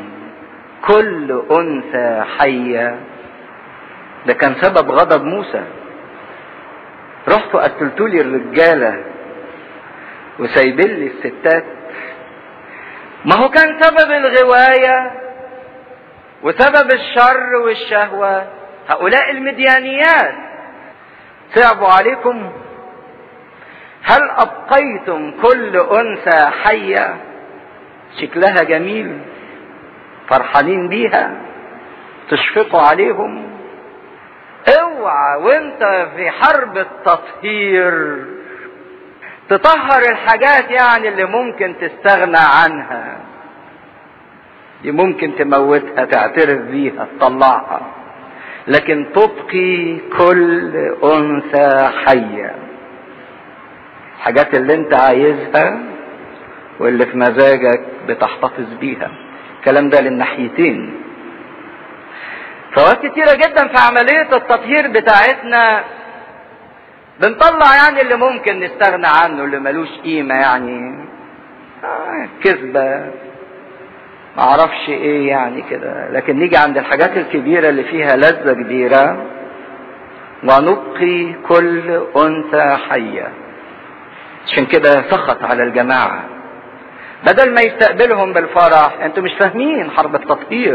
كل أنثى حية ده كان سبب غضب موسى رحتوا قتلتوا لي الرجالة وسايبين لي الستات ما هو كان سبب الغواية وسبب الشر والشهوة هؤلاء المديانيات صعبوا عليكم هل أبقيتم كل أنثى حية شكلها جميل فرحانين بيها تشفقوا عليهم اوعى وانت في حرب التطهير تطهر الحاجات يعني اللي ممكن تستغنى عنها دي ممكن تموتها تعترف بيها تطلعها لكن تبقي كل انثى حيه الحاجات اللي انت عايزها واللي في مزاجك بتحتفظ بيها الكلام ده للناحيتين فوقت كتيرة جدا في عملية التطهير بتاعتنا بنطلع يعني اللي ممكن نستغنى عنه اللي ملوش قيمة يعني آه كذبة معرفش ايه يعني كده لكن نيجي عند الحاجات الكبيرة اللي فيها لذة كبيرة ونبقي كل انثى حية عشان كده سخط على الجماعة بدل ما يستقبلهم بالفرح انتوا مش فاهمين حرب التطهير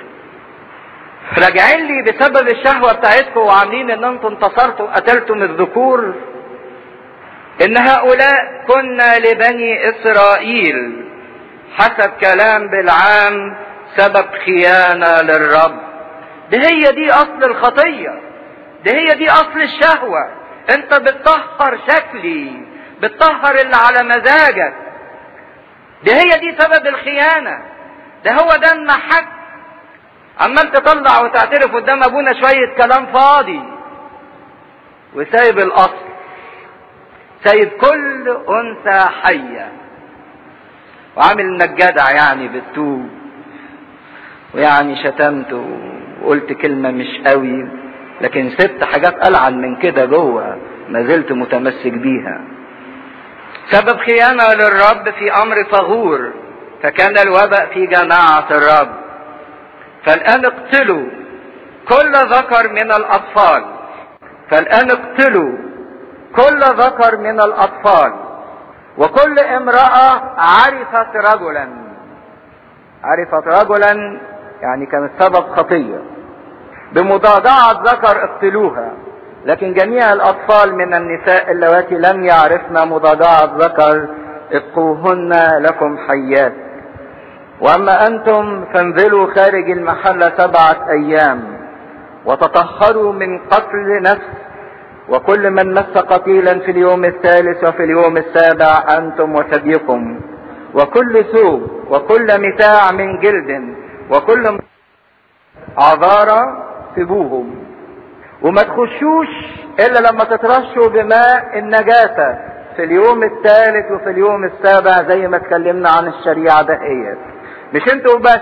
راجعين لي بسبب الشهوة بتاعتكم وعاملين ان انتم انتصرتوا قتلتم الذكور ان هؤلاء كنا لبني اسرائيل حسب كلام بالعام سبب خيانة للرب ده هي دي اصل الخطية ده هي دي اصل الشهوة انت بتطهر شكلي بتطهر اللي على مزاجك ده هي دي سبب الخيانة ده هو ده المحك عمال تطلع وتعترف قدام ابونا شوية كلام فاضي وسايب الاصل سايب كل انثى حية وعامل انك جدع يعني بتتوب ويعني شتمت وقلت كلمة مش قوي لكن سبت حاجات ألعن من كده جوه ما زلت متمسك بيها سبب خيانة للرب في أمر فغور فكان الوباء في جماعة الرب فالآن اقتلوا كل ذكر من الأطفال فالآن اقتلوا كل ذكر من الأطفال وكل امرأة عرفت رجلا عرفت رجلا يعني كانت سبب خطية بمضاجعة ذكر اقتلوها لكن جميع الأطفال من النساء اللواتي لم يعرفن مضاجعة ذكر ابقوهن لكم حيات واما انتم فانزلوا خارج المحل سبعة ايام وتطهروا من قتل نفس وكل من مس قتيلا في اليوم الثالث وفي اليوم السابع انتم وثديكم وكل ثوب وكل متاع من جلد وكل عذارى سيبوهم وما تخشوش الا لما تترشوا بماء النجاسة في اليوم الثالث وفي اليوم السابع زي ما اتكلمنا عن الشريعة دهيت مش انتوا بس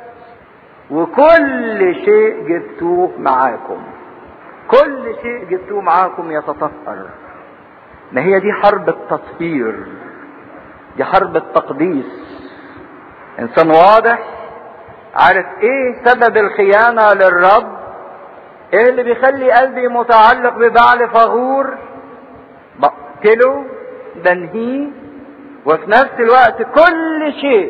وكل شيء جبتوه معاكم كل شيء جبتوه معاكم يتطهر ما هي دي حرب التطهير دي حرب التقديس انسان واضح عارف ايه سبب الخيانة للرب ايه اللي بيخلي قلبي متعلق ببعل فغور بقتله بنهيه وفي نفس الوقت كل شيء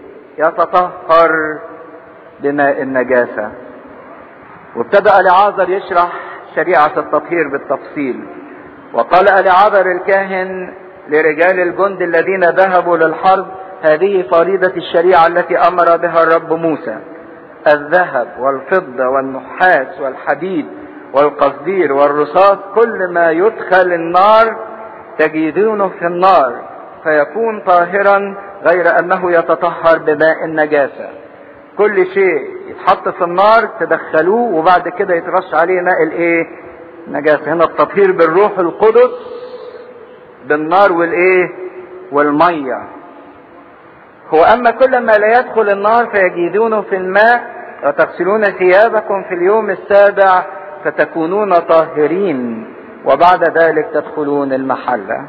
يتطهر بماء النجاسة وابتدأ لعازر يشرح شريعة التطهير بالتفصيل وقال لعازر الكاهن لرجال الجند الذين ذهبوا للحرب هذه فريضة الشريعة التي أمر بها الرب موسى الذهب والفضة والنحاس والحديد والقصدير والرصاص كل ما يدخل النار تجدونه في النار فيكون طاهرا غير انه يتطهر بماء النجاسة كل شيء يتحط في النار تدخلوه وبعد كده يترش عليه ماء الايه نجاسة هنا التطهير بالروح القدس بالنار والايه والمية هو اما كل ما لا يدخل النار فيجيدونه في الماء وتغسلون ثيابكم في اليوم السابع فتكونون طاهرين وبعد ذلك تدخلون المحلة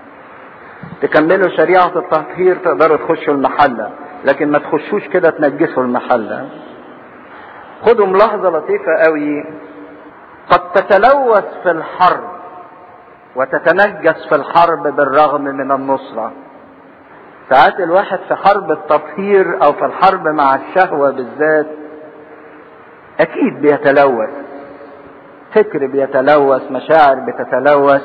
تكملوا شريعة التطهير تقدروا تخشوا المحلة لكن ما تخشوش كده تنجسوا المحلة خدوا ملاحظة لطيفة قوي قد تتلوث في الحرب وتتنجس في الحرب بالرغم من النصرة ساعات الواحد في حرب التطهير او في الحرب مع الشهوة بالذات اكيد بيتلوث فكر بيتلوث مشاعر بتتلوث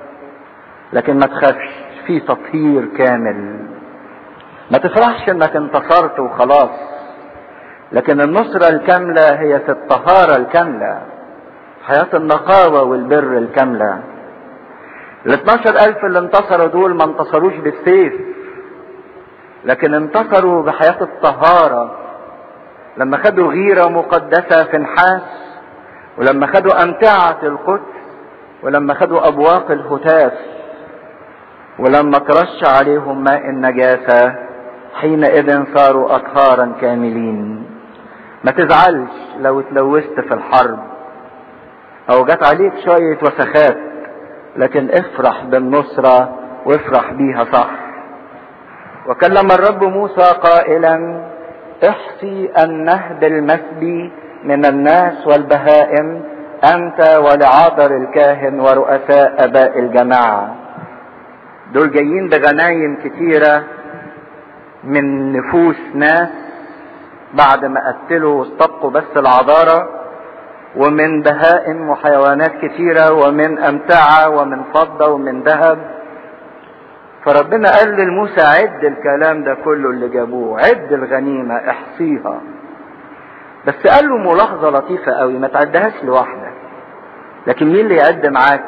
لكن ما تخافش في تطهير كامل ما تفرحش انك انتصرت وخلاص لكن النصرة الكاملة هي في الطهارة الكاملة حياة النقاوة والبر الكاملة ال 12 ألف اللي انتصروا دول ما انتصروش بالسيف لكن انتصروا بحياة الطهارة لما خدوا غيرة مقدسة في نحاس ولما خدوا أمتعة القدس ولما خدوا أبواق الهتاف ولما ترش عليهم ماء النجاسة حينئذ صاروا أطهارا كاملين ما تزعلش لو اتلوثت في الحرب أو جت عليك شوية وسخات لكن افرح بالنصرة وافرح بيها صح وكلم الرب موسى قائلا احصي النهب المسبي من الناس والبهائم انت ولعاذر الكاهن ورؤساء اباء الجماعه دول جايين بغنايم كتيره من نفوس ناس بعد ما قتلوا واستبقوا بس العذاره ومن بهائم وحيوانات كتيره ومن امتعه ومن فضه ومن ذهب فربنا قال لموسى عد الكلام ده كله اللي جابوه عد الغنيمه احصيها بس قال له ملاحظه لطيفه قوي ما تعدهاش لوحدك لكن مين اللي يعد معاك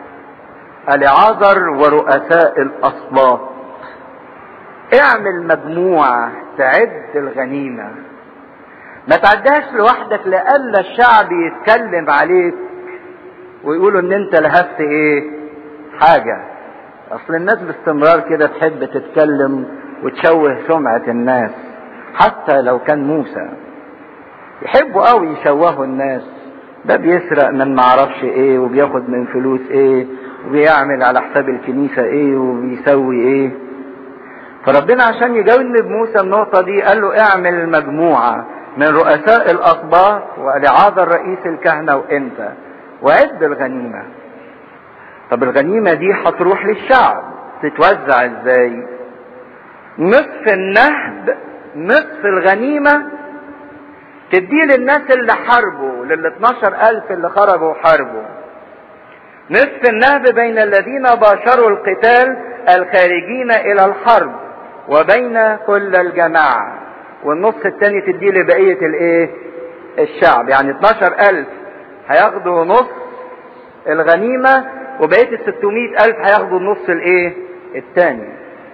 العذر ورؤساء الاسباط اعمل مجموعه تعد الغنيمه ما تعدهاش لوحدك لألا الشعب يتكلم عليك ويقولوا ان انت لهفت ايه حاجة اصل الناس باستمرار كده تحب تتكلم وتشوه سمعة الناس حتى لو كان موسى يحبوا قوي يشوهوا الناس ده بيسرق من معرفش ايه وبياخد من فلوس ايه وبيعمل على حساب الكنيسة ايه وبيسوي ايه فربنا عشان يجنب موسى النقطة دي قال له اعمل مجموعة من رؤساء الأطباء ولعاذر رئيس الكهنة وانت وعد الغنيمة طب الغنيمة دي هتروح للشعب تتوزع ازاي نصف النهب نصف الغنيمة تديه للناس اللي حاربوا لل 12 ألف اللي خرجوا وحاربوا نصف النهب بين الذين باشروا القتال الخارجين إلى الحرب وبين كل الجماعة والنص التاني تديه لبقية الايه الشعب يعني 12 ألف هياخدوا نص الغنيمة وبقية ال 600 ألف هياخدوا النص الايه التاني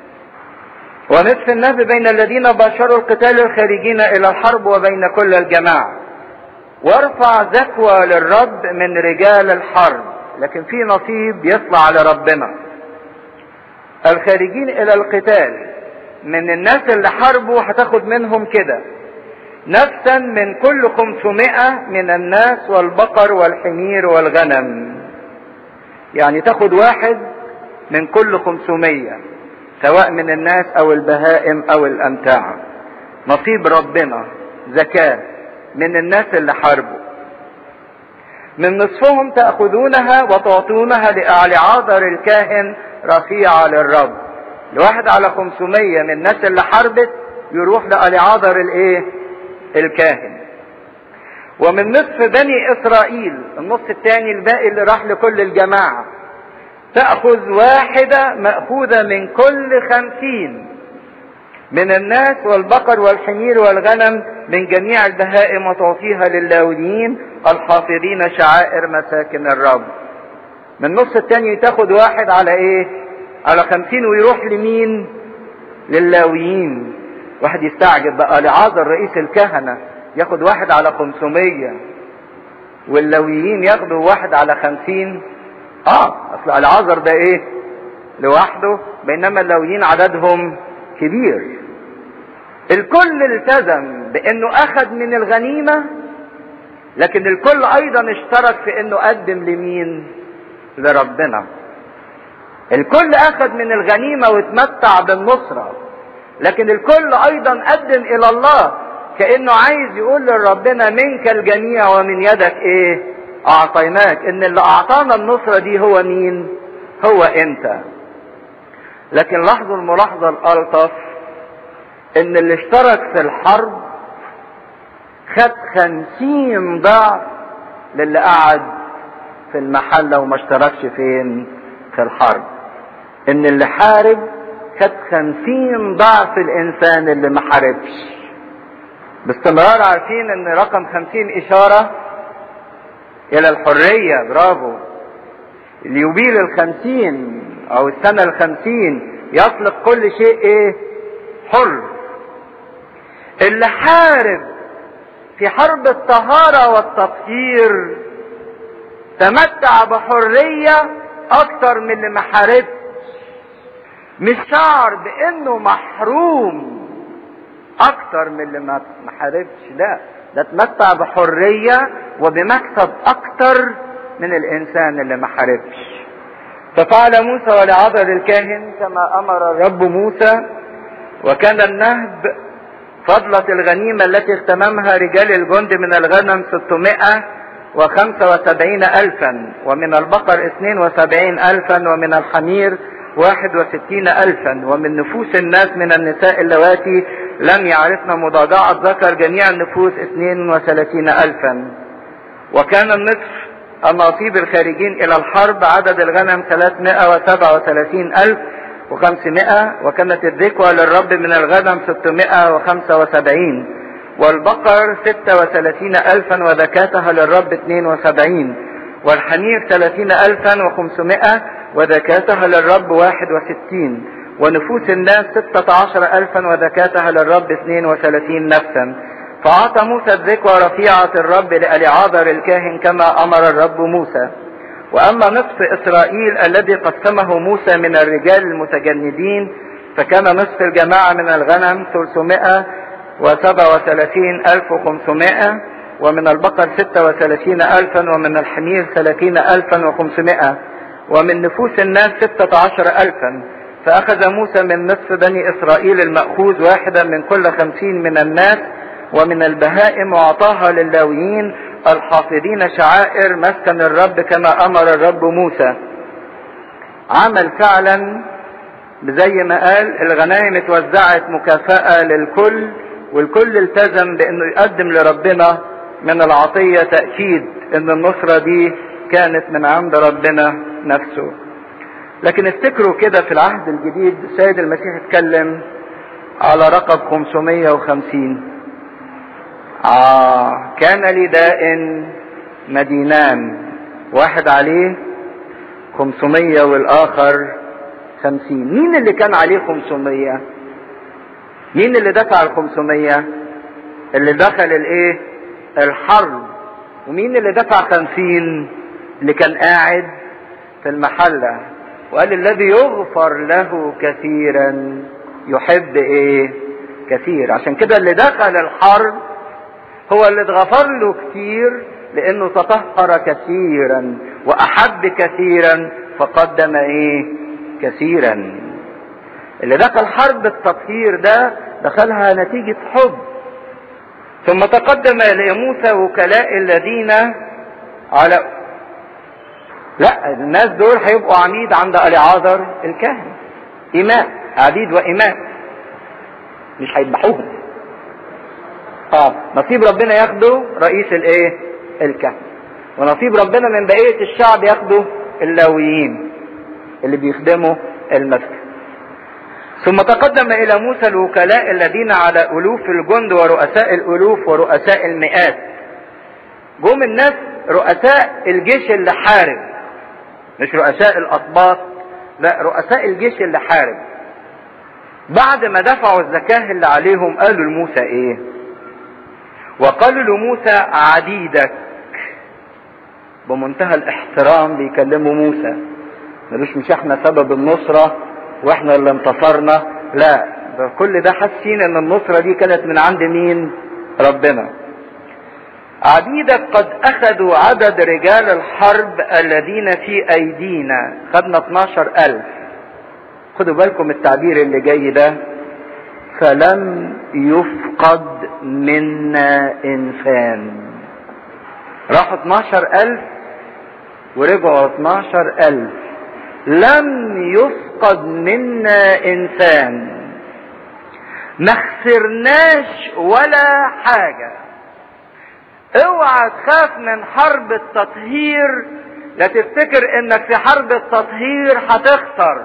ونصف النهب بين الذين باشروا القتال الخارجين إلى الحرب وبين كل الجماعة وارفع زكوى للرب من رجال الحرب لكن في نصيب يطلع لربنا الخارجين إلى القتال من الناس اللي حاربوا هتاخد منهم كده نفسا من كل خمسمائة من الناس والبقر والحمير والغنم يعني تاخد واحد من كل خمسمية سواء من الناس او البهائم او الامتاع نصيب ربنا زكاة من الناس اللي حاربوا من نصفهم تأخذونها وتعطونها لعاذر الكاهن رفيعة للرب لواحد على 500 من الناس اللي حاربت يروح لألعاذر الايه الكاهن ومن نصف بني اسرائيل النص الثاني الباقي اللي راح لكل الجماعة تأخذ واحدة مأخوذة من كل خمسين من الناس والبقر والحمير والغنم من جميع البهائم وتعطيها للاويين الحافظين شعائر مساكن الرب من النص الثاني تاخد واحد على ايه على خمسين ويروح لمين للاويين واحد يستعجب بقى لعاذر رئيس الكهنة ياخد واحد على خمسمية واللويين ياخدوا واحد على خمسين اه اصل العذر ده ايه لوحده بينما اللويين عددهم كبير الكل التزم بانه اخذ من الغنيمة لكن الكل ايضا اشترك في انه قدم لمين لربنا الكل اخذ من الغنيمة واتمتع بالنصرة لكن الكل ايضا قدم الى الله كانه عايز يقول لربنا منك الجميع ومن يدك ايه اعطيناك ان اللي اعطانا النصرة دي هو مين هو انت لكن لاحظوا الملاحظة الالطف ان اللي اشترك في الحرب خد خمسين ضعف للي قعد في المحلة وما اشتركش فين في الحرب ان اللي حارب خد خمسين ضعف الانسان اللي ما حاربش باستمرار عارفين ان رقم خمسين اشارة الى الحرية برافو اليوبيل الخمسين او السنة الخمسين يطلق كل شيء ايه حر اللي حارب في حرب الطهارة والتطهير تمتع بحرية اكتر من اللي ما حاربش مش شعر بانه محروم اكتر من اللي ما حاربش لا ده تمتع بحرية وبمكسب اكتر من الانسان اللي ما حاربش ففعل موسى ولعذر الكاهن كما امر الرب موسى وكان النهب فضلة الغنيمة التي اغتنمها رجال الجند من الغنم 675 ألفا ومن البقر 72 ألفا ومن الحمير 61 ألفا ومن نفوس الناس من النساء اللواتي لم يعرفن مضاجعة ذكر جميع النفوس 32 ألفا وكان النصف النصيب الخارجين إلى الحرب عدد الغنم 337 ألف وخمسمائة وكانت الذكوى للرب من الغنم ستمائة وخمسة وسبعين والبقر ستة وثلاثين ألفا وذكاتها للرب اثنين وسبعين والحمير ثلاثين ألفا وخمسمائة وذكاتها للرب واحد وستين ونفوس الناس ستة عشر ألفا وذكاتها للرب اثنين وثلاثين نفسا فأعطى موسى الذكوى رفيعة الرب لألعاذر الكاهن كما أمر الرب موسى وأما نصف إسرائيل الذي قسمه موسى من الرجال المتجندين فكان نصف الجماعة من الغنم 337 ألف وخمسمائة ومن البقر 36 ألفا ومن الحمير 30 ألفا وخمسمائة ومن نفوس الناس 16 ألفا فأخذ موسى من نصف بني إسرائيل المأخوذ واحدا من كل خمسين من الناس ومن البهائم وأعطاها للاويين الحافظين شعائر مسكن الرب كما امر الرب موسى عمل فعلا زي ما قال الغنائم اتوزعت مكافأة للكل والكل التزم بانه يقدم لربنا من العطية تأكيد ان النصرة دي كانت من عند ربنا نفسه لكن افتكروا كده في العهد الجديد السيد المسيح اتكلم على رقم 550 آه كان لداء مدينان واحد عليه خمسمية والآخر خمسين مين اللي كان عليه خمسمية مين اللي دفع الخمسمية اللي دخل الايه الحرب ومين اللي دفع خمسين اللي كان قاعد في المحلة وقال الذي يغفر له كثيرا يحب ايه كثير عشان كده اللي دخل الحرب هو اللي اتغفر له كتير لانه تطهر كثيرا واحب كثيرا فقدم ايه كثيرا اللي دخل حرب التطهير ده دخلها نتيجة حب ثم تقدم الى موسى وكلاء الذين على لا الناس دول هيبقوا عميد عند اليعاذر الكاهن اماء عبيد واماء مش هيذبحوهم اه نصيب ربنا ياخده رئيس الايه الكهنة ونصيب ربنا من بقية الشعب ياخده اللاويين اللي بيخدموا المسجد ثم تقدم الى موسى الوكلاء الذين على الوف الجند ورؤساء الالوف ورؤساء المئات جم الناس رؤساء الجيش اللي حارب مش رؤساء الاطباط لا رؤساء الجيش اللي حارب بعد ما دفعوا الزكاة اللي عليهم قالوا لموسى ايه وقالوا لموسى عديدك بمنتهى الاحترام بيكلموا موسى ملوش مش احنا سبب النصرة واحنا اللي انتصرنا لا ده كل ده حاسين ان النصرة دي كانت من عند مين ربنا عبيدك قد اخذوا عدد رجال الحرب الذين في ايدينا خدنا 12 الف خدوا بالكم التعبير اللي جاي ده فلم يفقد منا انسان راحوا 12 الف ورجعوا 12 الف لم يفقد منا انسان ما خسرناش ولا حاجة اوعى تخاف من حرب التطهير لا تفتكر انك في حرب التطهير هتخسر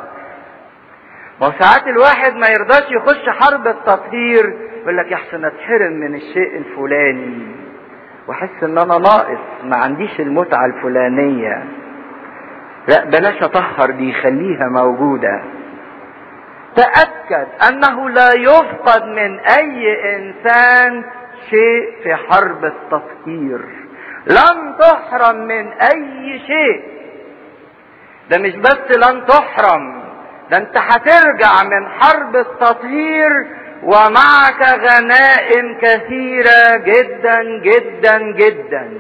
ما ساعات الواحد ما يرضاش يخش حرب التطهير يقول لك يحسن اتحرم من الشيء الفلاني واحس ان انا ناقص ما عنديش المتعة الفلانية لا بلاش اطهر دي خليها موجودة تأكد انه لا يفقد من اي انسان شيء في حرب التطهير لن تحرم من اي شيء ده مش بس لن تحرم ده انت هترجع من حرب التطهير ومعك غنائم كثيرة جدا جدا جدا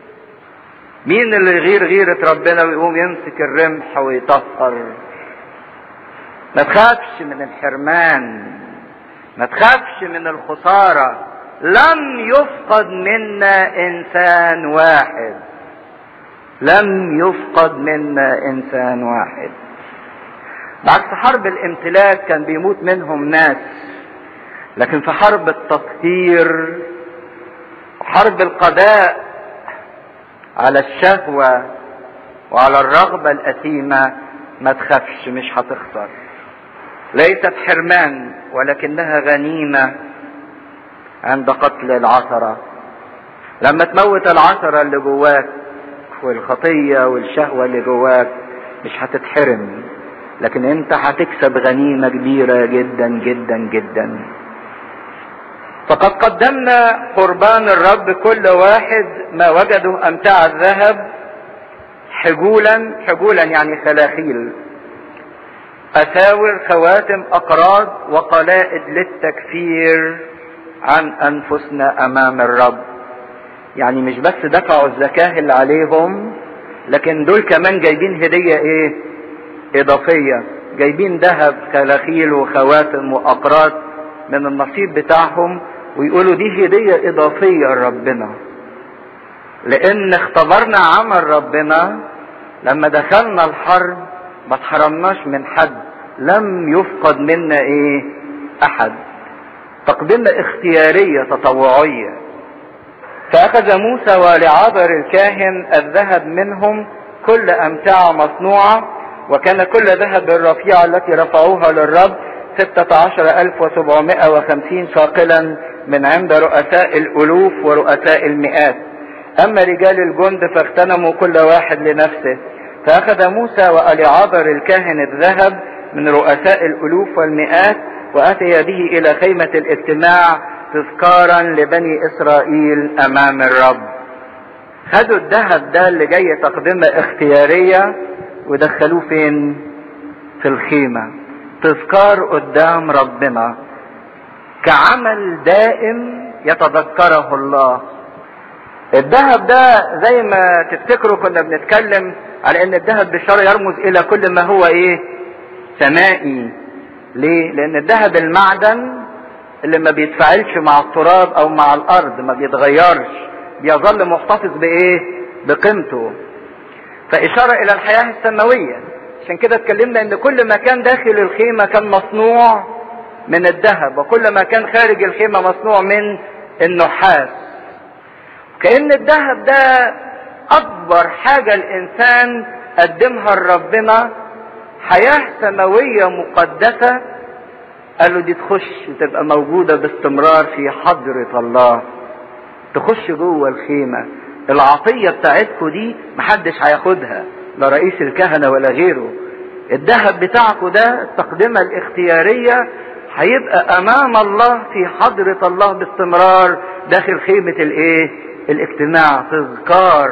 مين اللي يغير غيرة ربنا ويقوم يمسك الرمح ويطهر ما تخافش من الحرمان ما تخافش من الخسارة لم يفقد منا انسان واحد لم يفقد منا انسان واحد بعكس حرب الامتلاك كان بيموت منهم ناس لكن في حرب التطهير حرب القضاء على الشهوة وعلى الرغبة الأثيمة ما تخافش مش هتخسر ليست حرمان ولكنها غنيمة عند قتل العثرة لما تموت العثرة اللي جواك والخطية والشهوة اللي جواك مش هتتحرم لكن انت هتكسب غنيمة كبيرة جدا جدا جدا فقد قدمنا قربان الرب كل واحد ما وجدوا امتاع الذهب حجولا حجولا يعني خلاخيل اساور خواتم اقراض وقلائد للتكفير عن انفسنا امام الرب يعني مش بس دفعوا الزكاة اللي عليهم لكن دول كمان جايبين هدية ايه اضافية جايبين ذهب خلاخيل وخواتم واقراط من النصيب بتاعهم ويقولوا دي هدية اضافية لربنا لان اختبرنا عمل ربنا لما دخلنا الحرب ما اتحرمناش من حد لم يفقد منا ايه احد تقدمة اختيارية تطوعية فاخذ موسى ولعابر الكاهن الذهب منهم كل امتعة مصنوعة وكان كل ذهب الرفيعة التي رفعوها للرب ستة عشر ألف وسبعمائة وخمسين شاقلا من عند رؤساء الألوف ورؤساء المئات أما رجال الجند فاغتنموا كل واحد لنفسه فأخذ موسى وأليعابر الكاهن الذهب من رؤساء الألوف والمئات وأتي به إلى خيمة الاجتماع تذكارا لبني إسرائيل أمام الرب خدوا الذهب ده اللي جاي تقدمة اختيارية ودخلوه فين في الخيمة تذكار قدام ربنا كعمل دائم يتذكره الله الذهب ده زي ما تفتكروا كنا بنتكلم على ان الذهب بالشرع يرمز الى كل ما هو ايه سمائي ليه لان الذهب المعدن اللي ما بيتفاعلش مع التراب او مع الارض ما بيتغيرش بيظل محتفظ بايه بقيمته فاشاره الى الحياه السماويه عشان كده اتكلمنا ان كل ما كان داخل الخيمه كان مصنوع من الذهب وكل ما كان خارج الخيمه مصنوع من النحاس كأن الذهب ده أكبر حاجة الإنسان قدمها لربنا حياة سماوية مقدسة قال له دي تخش تبقى موجودة باستمرار في حضرة الله تخش جوه الخيمة العطية بتاعتكم دي محدش هياخدها لا رئيس الكهنة ولا غيره الذهب بتاعكم ده التقدمة الاختيارية هيبقى امام الله في حضرة الله باستمرار داخل خيمة الايه الاجتماع تذكار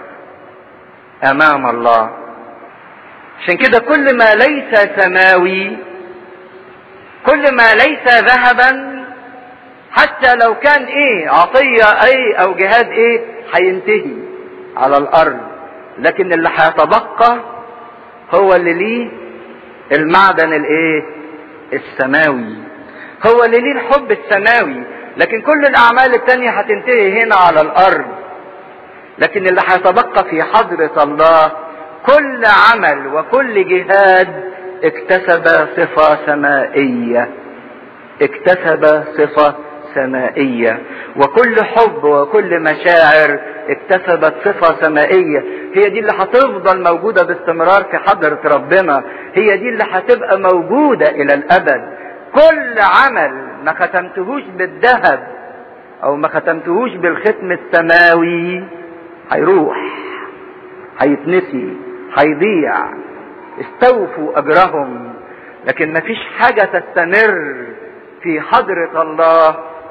امام الله عشان كده كل ما ليس سماوي كل ما ليس ذهبا حتى لو كان ايه عطية اي او جهاد ايه هينتهي على الارض لكن اللي هيتبقى هو اللي ليه المعدن الايه السماوي هو اللي ليه الحب السماوي لكن كل الاعمال التانية هتنتهي هنا على الارض لكن اللي هيتبقى في حضرة الله كل عمل وكل جهاد اكتسب صفة سمائية اكتسب صفة سمائية وكل حب وكل مشاعر اكتسبت صفة سمائية هي دي اللي هتفضل موجودة باستمرار في حضرة ربنا هي دي اللي هتبقى موجودة إلى الأبد كل عمل ما ختمتهوش بالذهب أو ما ختمتهوش بالختم السماوي هيروح هيتنسي هيضيع استوفوا أجرهم لكن ما فيش حاجة تستمر في حضرة الله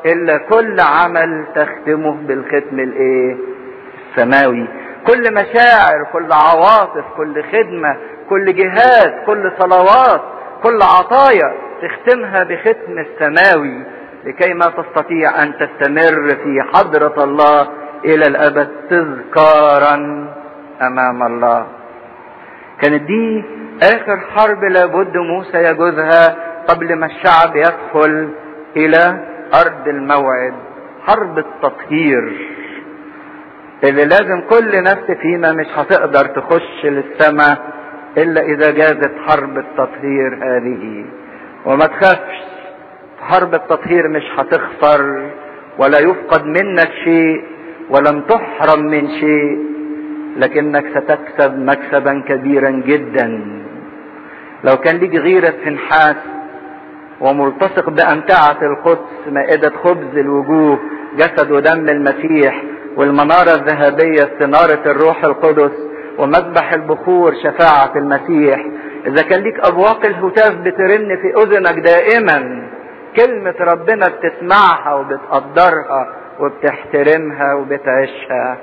الا كل عمل تختمه بالختم الايه السماوي كل مشاعر كل عواطف كل خدمة كل جهاد كل صلوات كل عطايا تختمها بختم السماوي لكي ما تستطيع ان تستمر في حضرة الله الى الابد تذكارا امام الله كانت دي اخر حرب لابد موسى يجوزها قبل ما الشعب يدخل الى ارض الموعد حرب التطهير اللي لازم كل نفس فينا مش هتقدر تخش للسماء الا اذا جازت حرب التطهير هذه وما تخافش حرب التطهير مش هتخسر ولا يفقد منك شيء ولم تحرم من شيء لكنك ستكسب مكسبا كبيرا جدا لو كان ليك غيرة فنحاس وملتصق بأمتعة القدس مائدة خبز الوجوه جسد ودم المسيح والمنارة الذهبية استنارة الروح القدس ومذبح البخور شفاعة المسيح إذا كان ليك أبواق الهتاف بترن في أذنك دائما كلمة ربنا بتسمعها وبتقدرها وبتحترمها وبتعيشها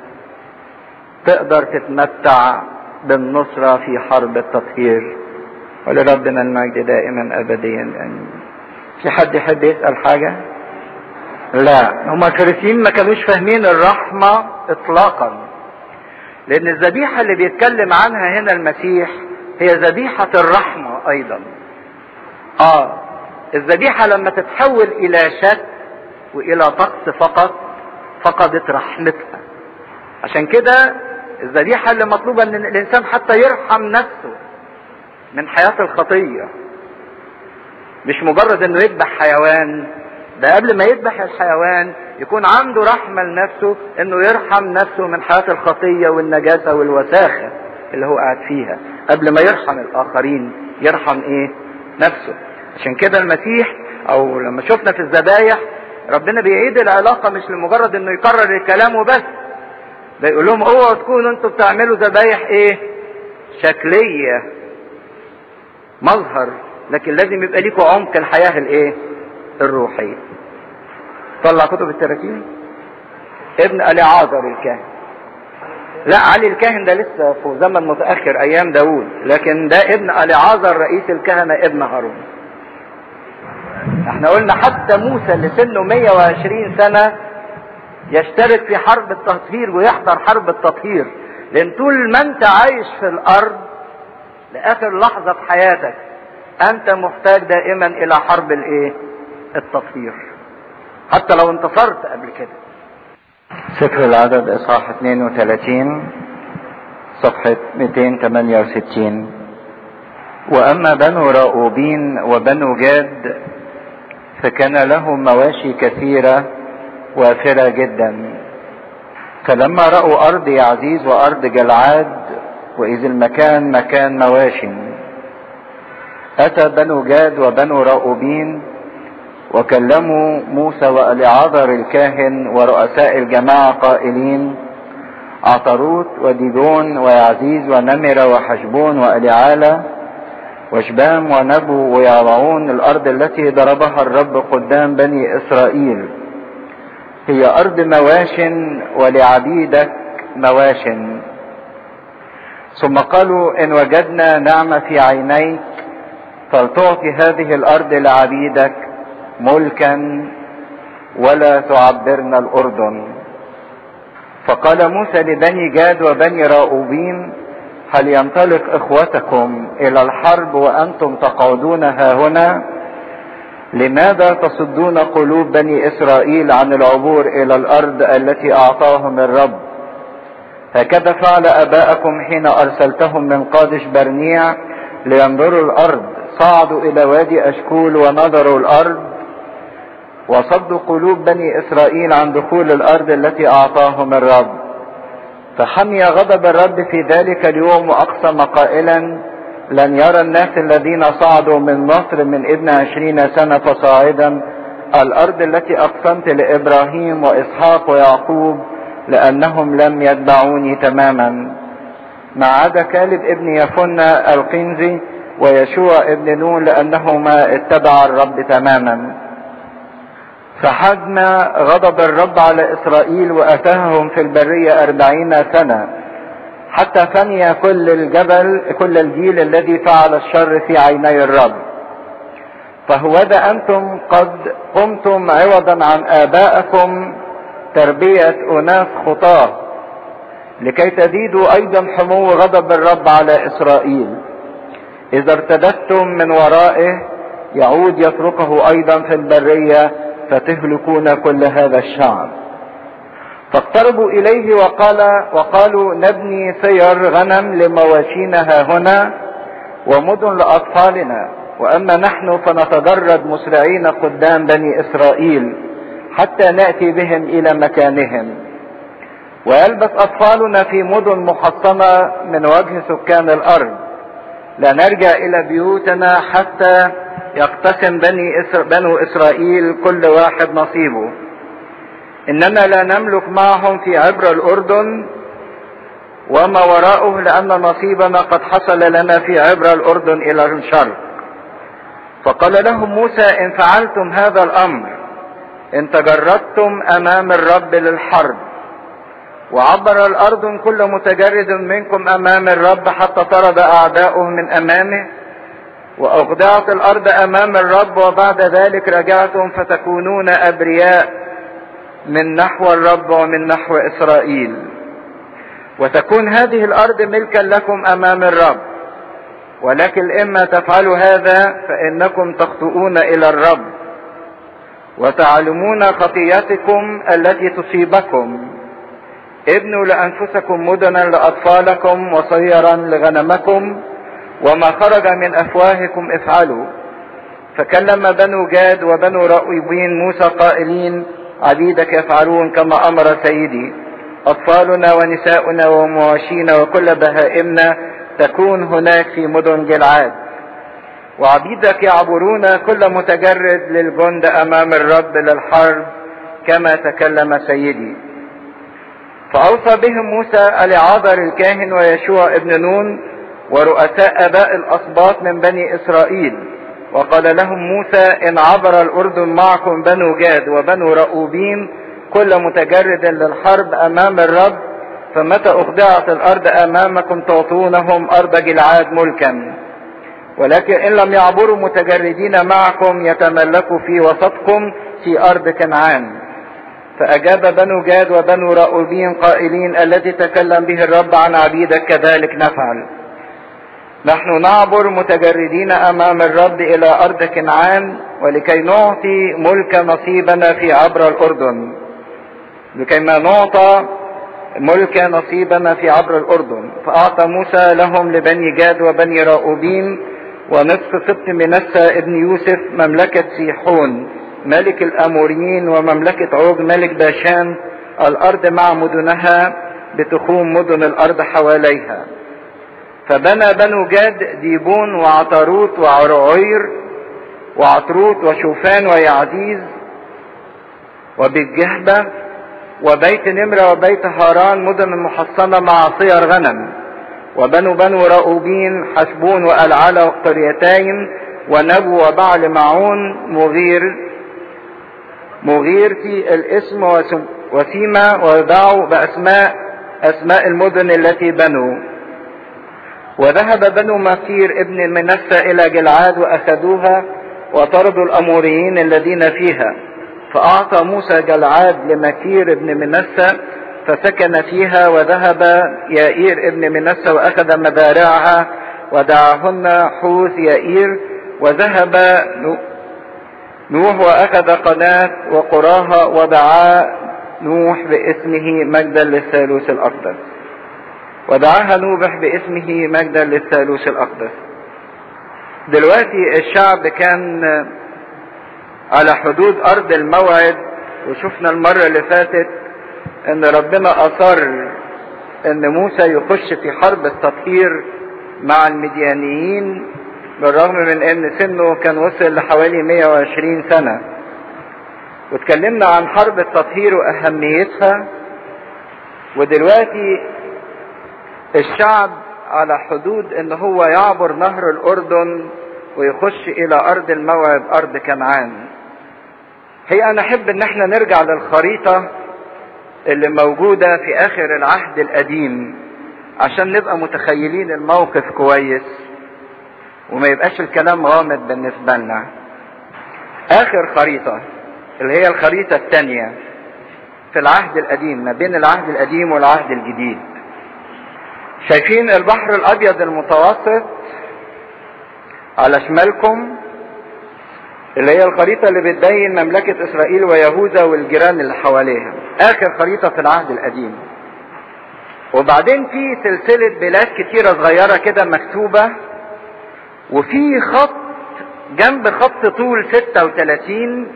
تقدر تتمتع بالنصرة في حرب التطهير ولربنا المجد دائما أبديا آمين في حد يحب يسأل حاجة؟ لا هم الفريسيين ما كانوش فاهمين الرحمة اطلاقا لان الذبيحة اللي بيتكلم عنها هنا المسيح هي ذبيحة الرحمة ايضا اه الذبيحة لما تتحول الى شك والى طقس فقط فقدت رحمتها عشان كده الذبيحة اللي مطلوبة ان الانسان حتى يرحم نفسه من حياة الخطية مش مجرد انه يذبح حيوان ده قبل ما يذبح الحيوان يكون عنده رحمة لنفسه انه يرحم نفسه من حياة الخطية والنجاسة والوساخة اللي هو قاعد فيها قبل ما يرحم الاخرين يرحم ايه نفسه عشان كده المسيح او لما شفنا في الذبايح ربنا بيعيد العلاقة مش لمجرد انه يكرر الكلام وبس ده يقول لهم اوعوا تكونوا انتوا بتعملوا ذبايح ايه شكلية مظهر لكن لازم يبقى ليكوا عمق الحياة الايه الروحية طلع كتب التراكيب ابن اليعازر الكاهن لا علي الكاهن ده لسه في زمن متأخر أيام داوود لكن ده ابن اليعازر رئيس الكهنة ابن هارون احنا قلنا حتى موسى اللي سنه 120 سنة يشترك في حرب التطهير ويحضر حرب التطهير لان طول ما انت عايش في الارض لاخر لحظة في حياتك انت محتاج دائما الى حرب الايه التطهير حتى لو انتصرت قبل كده سفر العدد اصحاح 32 صفحة 268 واما بنو راؤوبين وبنو جاد فكان لهم مواشي كثيرة وافرة جدا فلما رأوا أرض يعزيز وأرض جلعاد وإذ المكان مكان مواشٍ أتى بنو جاد وبنو راؤوبين وكلموا موسى وألعذر الكاهن ورؤساء الجماعة قائلين عطروت وديدون ويعزيز ونمر وحشبون وألعالة وشبام ونبو ويعرعون الأرض التي ضربها الرب قدام بني إسرائيل هي أرض مواش ولعبيدك مواش ثم قالوا إن وجدنا نعمة في عينيك فلتعطي هذه الارض لعبيدك ملكا ولا تعبرنا الاردن فقال موسى لبني جاد وبني راؤوبين هل ينطلق اخوتكم الى الحرب وانتم تقعدون ها هنا لماذا تصدون قلوب بني اسرائيل عن العبور الى الارض التي اعطاهم الرب هكذا فعل اباءكم حين ارسلتهم من قادش برنيع لينظروا الارض صعدوا الى وادي اشكول ونظروا الارض وصدوا قلوب بني اسرائيل عن دخول الارض التي اعطاهم الرب فحمي غضب الرب في ذلك اليوم واقسم قائلا لن يرى الناس الذين صعدوا من مصر من ابن عشرين سنة فصاعدا الارض التي اقسمت لابراهيم واسحاق ويعقوب لانهم لم يتبعوني تماما ما عدا كالب ابن يفنى القنزي ويشوع ابن نون لانهما اتبع الرب تماما فحجم غضب الرب على إسرائيل وأتاهم في البرية أربعين سنة حتى فني كل الجبل كل الجيل الذي فعل الشر في عيني الرب فهوذا أنتم قد قمتم عوضا عن آبائكم تربية أناس خطاه لكي تزيدوا أيضا حمو غضب الرب على إسرائيل إذا ارتدتم من ورائه يعود يتركه أيضا في البرية فتهلكون كل هذا الشعب فاقتربوا إليه وقال وقالوا نبني سير غنم لمواشينا هنا ومدن لأطفالنا وأما نحن فنتدرج مسرعين قدام بني إسرائيل حتى نأتي بهم إلى مكانهم ويلبس أطفالنا في مدن محصنة من وجه سكان الأرض لا نرجع إلى بيوتنا حتى يقتسم بني إسر... بنو إسرائيل كل واحد نصيبه إننا لا نملك معهم في عبر الأردن وما وراءه لأن نصيبنا قد حصل لنا في عبر الأردن إلى الشرق فقال لهم موسى إن فعلتم هذا الأمر إن تجردتم أمام الرب للحرب وعبر الأرض كل متجرد منكم أمام الرب حتى طرد أعداؤه من أمامه وأخضعت الأرض أمام الرب وبعد ذلك رجعتم فتكونون أبرياء من نحو الرب ومن نحو إسرائيل وتكون هذه الأرض ملكا لكم أمام الرب ولكن إما تفعلوا هذا فإنكم تخطئون إلى الرب وتعلمون خطيتكم التي تصيبكم ابنوا لأنفسكم مدنا لأطفالكم وصيرا لغنمكم وما خرج من أفواهكم افعلوا فكلم بنو جاد وبنو رأيبين موسى قائلين عبيدك يفعلون كما أمر سيدي أطفالنا ونساؤنا ومواشينا وكل بهائمنا تكون هناك في مدن جلعاد وعبيدك يعبرون كل متجرد للجند أمام الرب للحرب كما تكلم سيدي فأوصى بهم موسى العاذر الكاهن ويشوع ابن نون ورؤساء اباء الاسباط من بني اسرائيل وقال لهم موسى ان عبر الاردن معكم بنو جاد وبنو رؤوبين كل متجرد للحرب امام الرب فمتى اخضعت الارض امامكم تعطونهم ارض جلعاد ملكا ولكن ان لم يعبروا متجردين معكم يتملكوا في وسطكم في ارض كنعان فاجاب بنو جاد وبنو رؤوبين قائلين الذي تكلم به الرب عن عبيدك كذلك نفعل نحن نعبر متجردين امام الرب الى ارض كنعان ولكي نعطي ملك نصيبنا في عبر الاردن لكي ما نعطى ملك نصيبنا في عبر الاردن فاعطى موسى لهم لبني جاد وبني راؤوبين ونصف سبط منسى ابن يوسف مملكة سيحون ملك الاموريين ومملكة عوج ملك باشان الارض مع مدنها بتخوم مدن الارض حواليها فبنى بنو جاد ديبون وعطروت وعرعير وعطروت وشوفان ويعزيز وبالجهبة وبيت نمرة وبيت هاران مدن محصنة مع صير غنم وبنو بنو رؤوبين حسبون والعلى وقريتين ونبو وبعل معون مغير مغير في الاسم وسيما وضعوا بأسماء أسماء المدن التي بنوا وذهب بنو مكير ابن منسى الى جلعاد واخذوها وطردوا الاموريين الذين فيها فاعطى موسى جلعاد لمكير ابن منسى فسكن فيها وذهب يائير ابن منسى واخذ مزارعها ودعاهن حوث يائير وذهب نوح واخذ قناة وقراها ودعا نوح باسمه مجدا للثالوث الاقدس ودعاها نوبح باسمه مجدا للثالوث الاقدس دلوقتي الشعب كان على حدود ارض الموعد وشفنا المرة اللي فاتت ان ربنا اصر ان موسى يخش في حرب التطهير مع المديانيين بالرغم من ان سنه كان وصل لحوالي 120 سنة واتكلمنا عن حرب التطهير واهميتها ودلوقتي الشعب على حدود ان هو يعبر نهر الاردن ويخش الى ارض الموعد ارض كنعان هي انا احب ان احنا نرجع للخريطة اللي موجودة في اخر العهد القديم عشان نبقى متخيلين الموقف كويس وما يبقاش الكلام غامض بالنسبة لنا اخر خريطة اللي هي الخريطة الثانية في العهد القديم ما بين العهد القديم والعهد الجديد شايفين البحر الابيض المتوسط على شمالكم اللي هي الخريطة اللي بتبين مملكة اسرائيل ويهوذا والجيران اللي حواليها اخر خريطة في العهد القديم وبعدين في سلسلة بلاد كتيرة صغيرة كده مكتوبة وفي خط جنب خط طول 36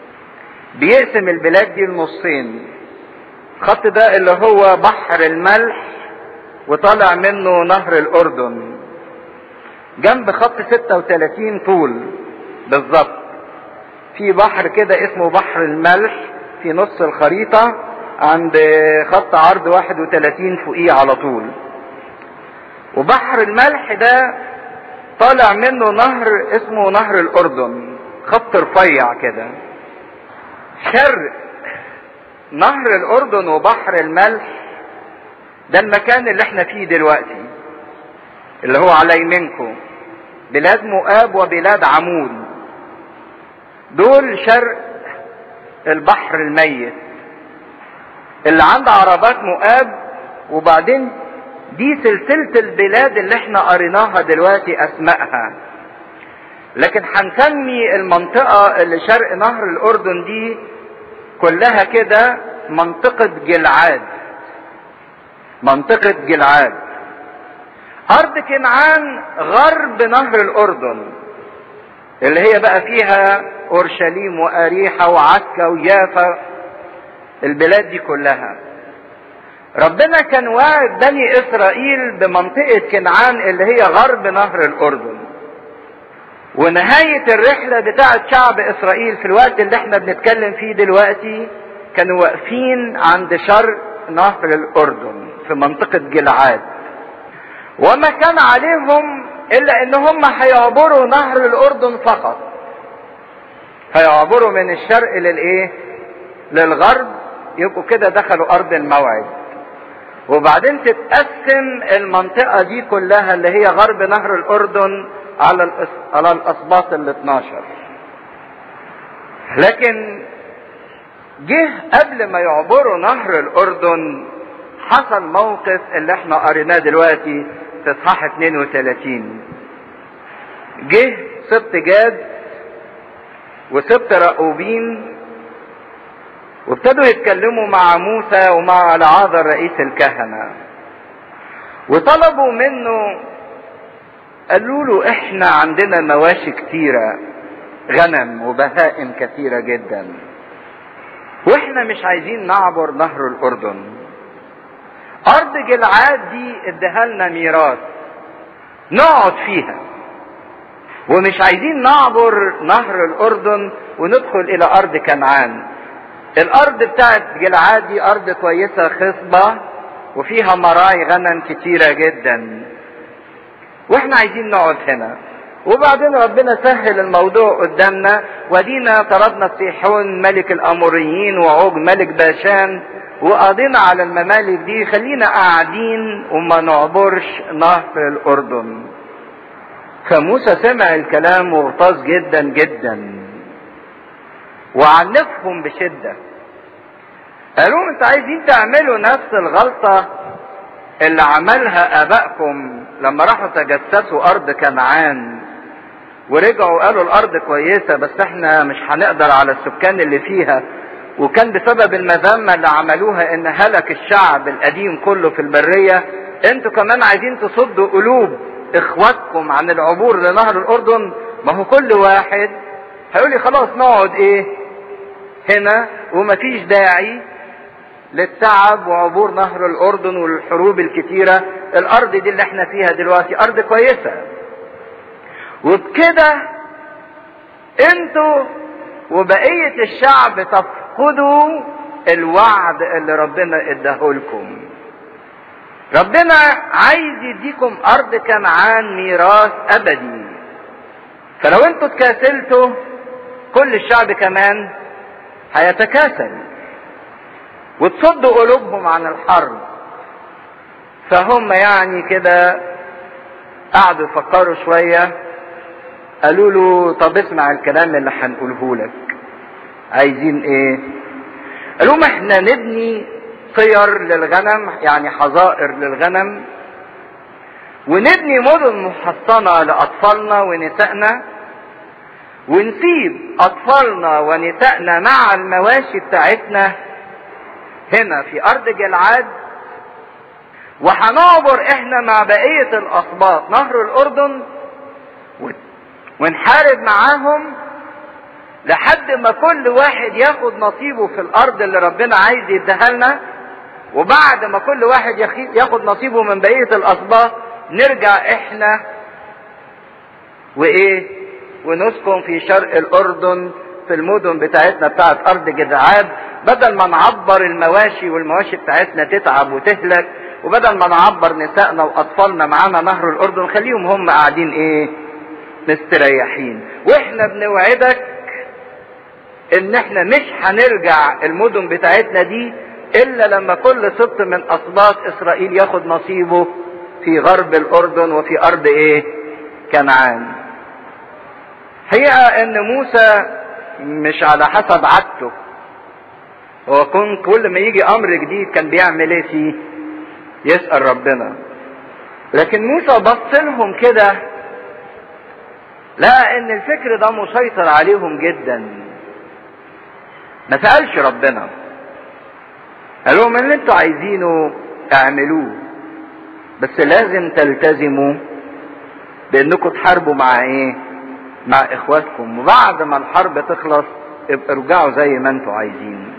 بيقسم البلاد دي لنصين الخط ده اللي هو بحر الملح وطالع منه نهر الاردن جنب خط 36 طول بالظبط في بحر كده اسمه بحر الملح في نص الخريطة عند خط عرض 31 فوقيه على طول وبحر الملح ده طالع منه نهر اسمه نهر الاردن خط رفيع كده شرق نهر الاردن وبحر الملح ده المكان اللي احنا فيه دلوقتي اللي هو على يمينكم بلاد مؤاب وبلاد عمود دول شرق البحر الميت اللي عند عربات مؤاب وبعدين دي سلسلة البلاد اللي احنا قريناها دلوقتي اسمائها لكن هنسمي المنطقة اللي شرق نهر الاردن دي كلها كده منطقة جلعاد منطقة جلعاد ارض كنعان غرب نهر الاردن اللي هي بقى فيها اورشليم واريحة وعكا ويافا البلاد دي كلها ربنا كان واعد بني اسرائيل بمنطقة كنعان اللي هي غرب نهر الاردن ونهاية الرحلة بتاعة شعب اسرائيل في الوقت اللي احنا بنتكلم فيه دلوقتي كانوا واقفين عند شرق نهر الاردن في منطقة جلعاد وما كان عليهم الا ان هم هيعبروا نهر الاردن فقط هيعبروا من الشرق للايه للغرب يبقوا كده دخلوا ارض الموعد وبعدين تتقسم المنطقة دي كلها اللي هي غرب نهر الأردن على الأس... على الأسباط ال 12 لكن جه قبل ما يعبروا نهر الأردن حصل موقف اللي احنا قريناه دلوقتي في اصحاح 32 جه سبت جاد وسبت رأوبين وابتدوا يتكلموا مع موسى ومع العاذر رئيس الكهنة وطلبوا منه قالوا له احنا عندنا مواشي كتيرة غنم وبهائم كثيرة جدا واحنا مش عايزين نعبر نهر الاردن ارض جلعاد دي اديها لنا ميراث نقعد فيها ومش عايزين نعبر نهر الاردن وندخل الى ارض كنعان الارض بتاعت جلعاد دي ارض كويسة خصبة وفيها مراعي غنم كتيرة جدا واحنا عايزين نقعد هنا وبعدين ربنا سهل الموضوع قدامنا ودينا طردنا سيحون ملك الاموريين وعوج ملك باشان وقضينا على الممالك دي خلينا قاعدين وما نعبرش نهر الاردن فموسى سمع الكلام واغتاظ جدا جدا وعنفهم بشدة قالوا انت عايزين تعملوا نفس الغلطة اللي عملها ابائكم لما راحوا تجسسوا ارض كنعان ورجعوا قالوا الارض كويسة بس احنا مش هنقدر على السكان اللي فيها وكان بسبب المذمة اللي عملوها ان هلك الشعب القديم كله في البرية انتوا كمان عايزين تصدوا قلوب اخواتكم عن العبور لنهر الاردن ما هو كل واحد هيقول لي خلاص نقعد ايه هنا ومفيش داعي للتعب وعبور نهر الاردن والحروب الكتيره الارض دي اللي احنا فيها دلوقتي ارض كويسه وبكده انتوا وبقيه الشعب تفقدوا الوعد اللي ربنا اداه لكم ربنا عايز يديكم ارض كنعان ميراث ابدي فلو انتوا اتكاسلتوا كل الشعب كمان هيتكاسل وتصد قلوبهم عن الحرب فهم يعني كده قعدوا يفكروا شوية قالوا له طب اسمع الكلام اللي هنقوله لك عايزين ايه قالوا ما احنا نبني طير للغنم يعني حظائر للغنم ونبني مدن محصنة لأطفالنا ونسائنا ونسيب أطفالنا ونسائنا مع المواشي بتاعتنا هنا في أرض جلعاد وهنعبر احنا مع بقية الأسباط نهر الأردن ونحارب معاهم لحد ما كل واحد ياخد نصيبه في الأرض اللي ربنا عايز يديها لنا وبعد ما كل واحد ياخد نصيبه من بقية الأسباط نرجع احنا وايه ونسكن في شرق الأردن في المدن بتاعتنا بتاعت أرض جدعاد بدل ما نعبر المواشي والمواشي بتاعتنا تتعب وتهلك وبدل ما نعبر نسائنا واطفالنا معانا نهر الاردن خليهم هم قاعدين ايه مستريحين واحنا بنوعدك ان احنا مش هنرجع المدن بتاعتنا دي الا لما كل سبط من اسباط اسرائيل ياخد نصيبه في غرب الاردن وفي ارض ايه كنعان حقيقة ان موسى مش على حسب عادته هو كن كل ما يجي امر جديد كان بيعمل ايه فيه يسأل ربنا لكن موسى بص لهم كده لقى ان الفكر ده مسيطر عليهم جدا ما سألش ربنا قال لهم اللي انتوا عايزينه اعملوه بس لازم تلتزموا بانكم تحاربوا مع ايه مع اخواتكم وبعد ما الحرب تخلص ابقوا ارجعوا زي ما انتوا عايزين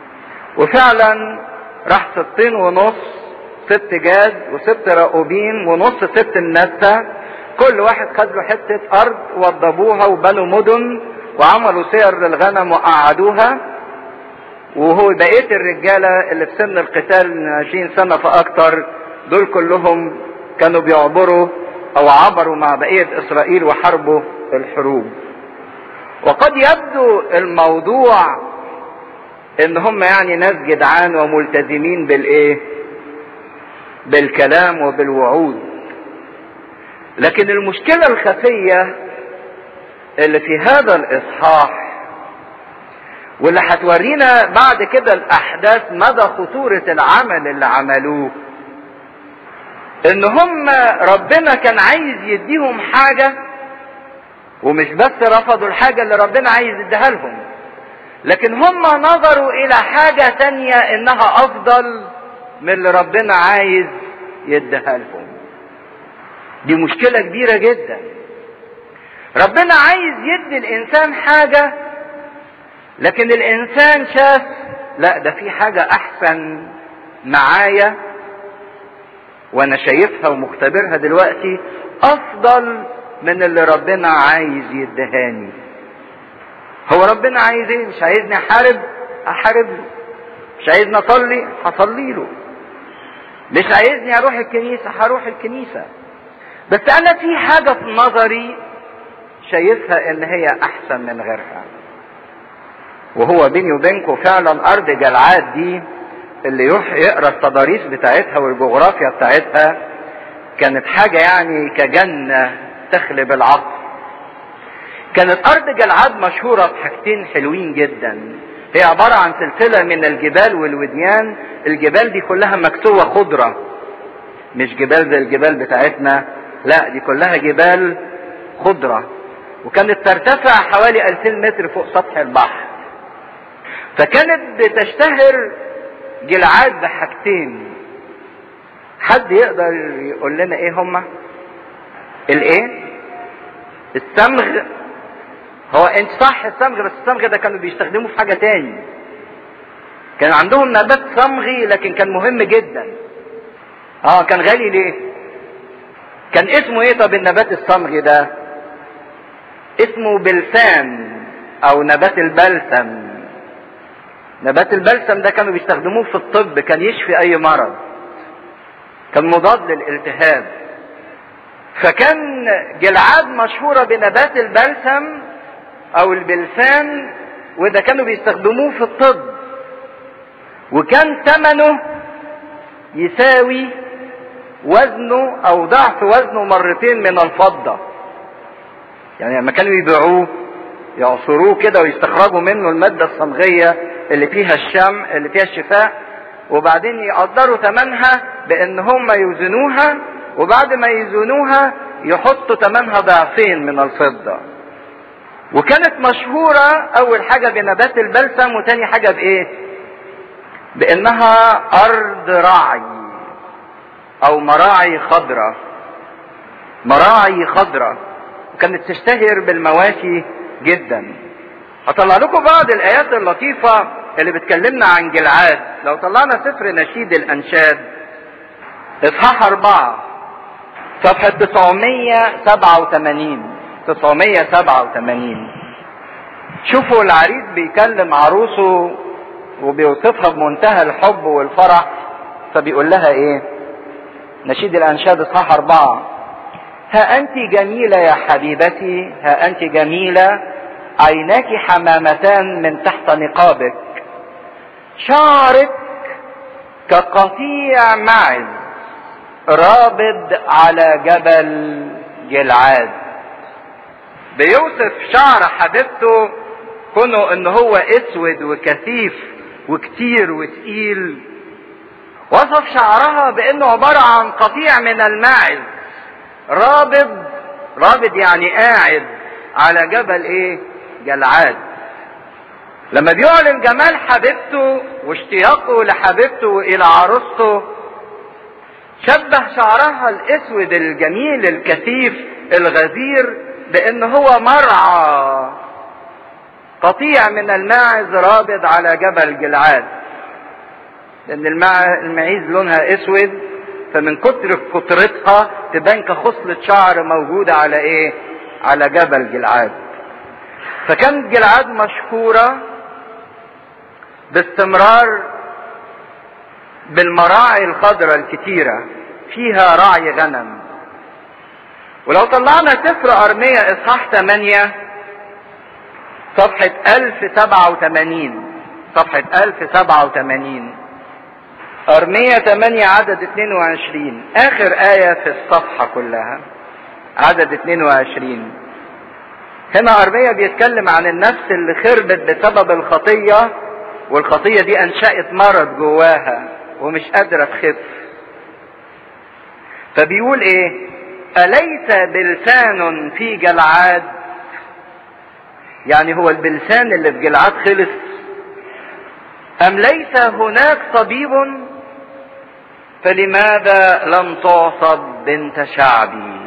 وفعلا راح ستين ونص ست جاد وست راؤوبين ونص ست النتة كل واحد خد له حتة أرض وضبوها وبنوا مدن وعملوا سير للغنم وقعدوها وهو بقية الرجالة اللي في سن القتال من 20 سنة فأكتر دول كلهم كانوا بيعبروا أو عبروا مع بقية إسرائيل وحاربوا الحروب وقد يبدو الموضوع ان هم يعني ناس جدعان وملتزمين بالايه بالكلام وبالوعود لكن المشكلة الخفية اللي في هذا الاصحاح واللي هتورينا بعد كده الاحداث مدى خطورة العمل اللي عملوه ان هم ربنا كان عايز يديهم حاجة ومش بس رفضوا الحاجة اللي ربنا عايز يديها لهم لكن هم نظروا الى حاجة تانية انها افضل من اللي ربنا عايز يديها لهم دي مشكلة كبيرة جدا ربنا عايز يدي الانسان حاجة لكن الانسان شاف لا ده في حاجة احسن معايا وانا شايفها ومختبرها دلوقتي افضل من اللي ربنا عايز يدهاني هو ربنا عايز ايه مش عايزني احارب احارب له مش عايزني اصلي هصلي له مش عايزني اروح الكنيسة هروح الكنيسة بس انا في حاجة في نظري شايفها ان هي احسن من غيرها وهو بيني وبينكم فعلا ارض جلعاد دي اللي يروح يقرا التضاريس بتاعتها والجغرافيا بتاعتها كانت حاجة يعني كجنة تخلب العقل كانت ارض جلعاد مشهورة بحاجتين حلوين جدا هي عبارة عن سلسلة من الجبال والوديان الجبال دي كلها مكسوة خضرة مش جبال زي الجبال بتاعتنا لا دي كلها جبال خضرة وكانت ترتفع حوالي 2000 متر فوق سطح البحر فكانت بتشتهر جلعاد بحاجتين حد يقدر يقول لنا ايه هما الايه الصمغ هو انت صح الصمغ بس الصمغ ده كانوا بيستخدموه في حاجه تاني كان عندهم نبات صمغي لكن كان مهم جدا اه كان غالي ليه كان اسمه ايه طب النبات الصمغي ده اسمه بلسان او نبات البلسم نبات البلسم ده كانوا بيستخدموه في الطب كان يشفي اي مرض كان مضاد للالتهاب فكان جلعاد مشهورة بنبات البلسم او البلسان وده كانوا بيستخدموه في الطب وكان ثمنه يساوي وزنه او ضعف وزنه مرتين من الفضة يعني لما كانوا يبيعوه يعصروه كده ويستخرجوا منه المادة الصمغية اللي فيها الشمع اللي فيها الشفاء وبعدين يقدروا ثمنها بان هم يوزنوها وبعد ما يوزنوها يحطوا ثمنها ضعفين من الفضة وكانت مشهورة اول حاجة بنبات البلسم وتاني حاجة بايه بانها ارض رعي او مراعي خضراء مراعي خضراء وكانت تشتهر بالمواشي جدا هطلع لكم بعض الايات اللطيفة اللي بتكلمنا عن جلعاد لو طلعنا سفر نشيد الانشاد اصحاح اربعة صفحة 987 987 شوفوا العريس بيكلم عروسه وبيوصفها بمنتهى الحب والفرح فبيقول لها ايه نشيد الانشاد اصحاح اربعة ها انت جميلة يا حبيبتي ها انت جميلة عيناك حمامتان من تحت نقابك شعرك كقطيع معز رابض على جبل جلعاد بيوصف شعر حبيبته كونه ان هو اسود وكثيف وكتير وتقيل وصف شعرها بانه عبارة عن قطيع من الماعز رابض رابض يعني قاعد على جبل ايه جلعاد لما بيعلن جمال حبيبته واشتياقه لحبيبته والى عروسته شبه شعرها الاسود الجميل الكثيف الغزير بان هو مرعى قطيع من الماعز رابض على جبل جلعاد لان المعيز لونها اسود فمن كتر كترتها تبان كخصلة شعر موجودة على ايه على جبل جلعاد فكانت جلعاد مشهورة باستمرار بالمراعي الخضراء الكتيرة فيها رعي غنم ولو طلعنا سفر أرمية إصحاح 8 صفحة 1087 صفحة 1087 أرمية 8 عدد 22 آخر آية في الصفحة كلها عدد 22 هنا أرمية بيتكلم عن النفس اللي خربت بسبب الخطية والخطية دي أنشأت مرض جواها ومش قادرة تخف فبيقول إيه أليس بلسان في جلعاد يعني هو البلسان اللي في جلعاد خلص أم ليس هناك طبيب فلماذا لم تعصب بنت شعبي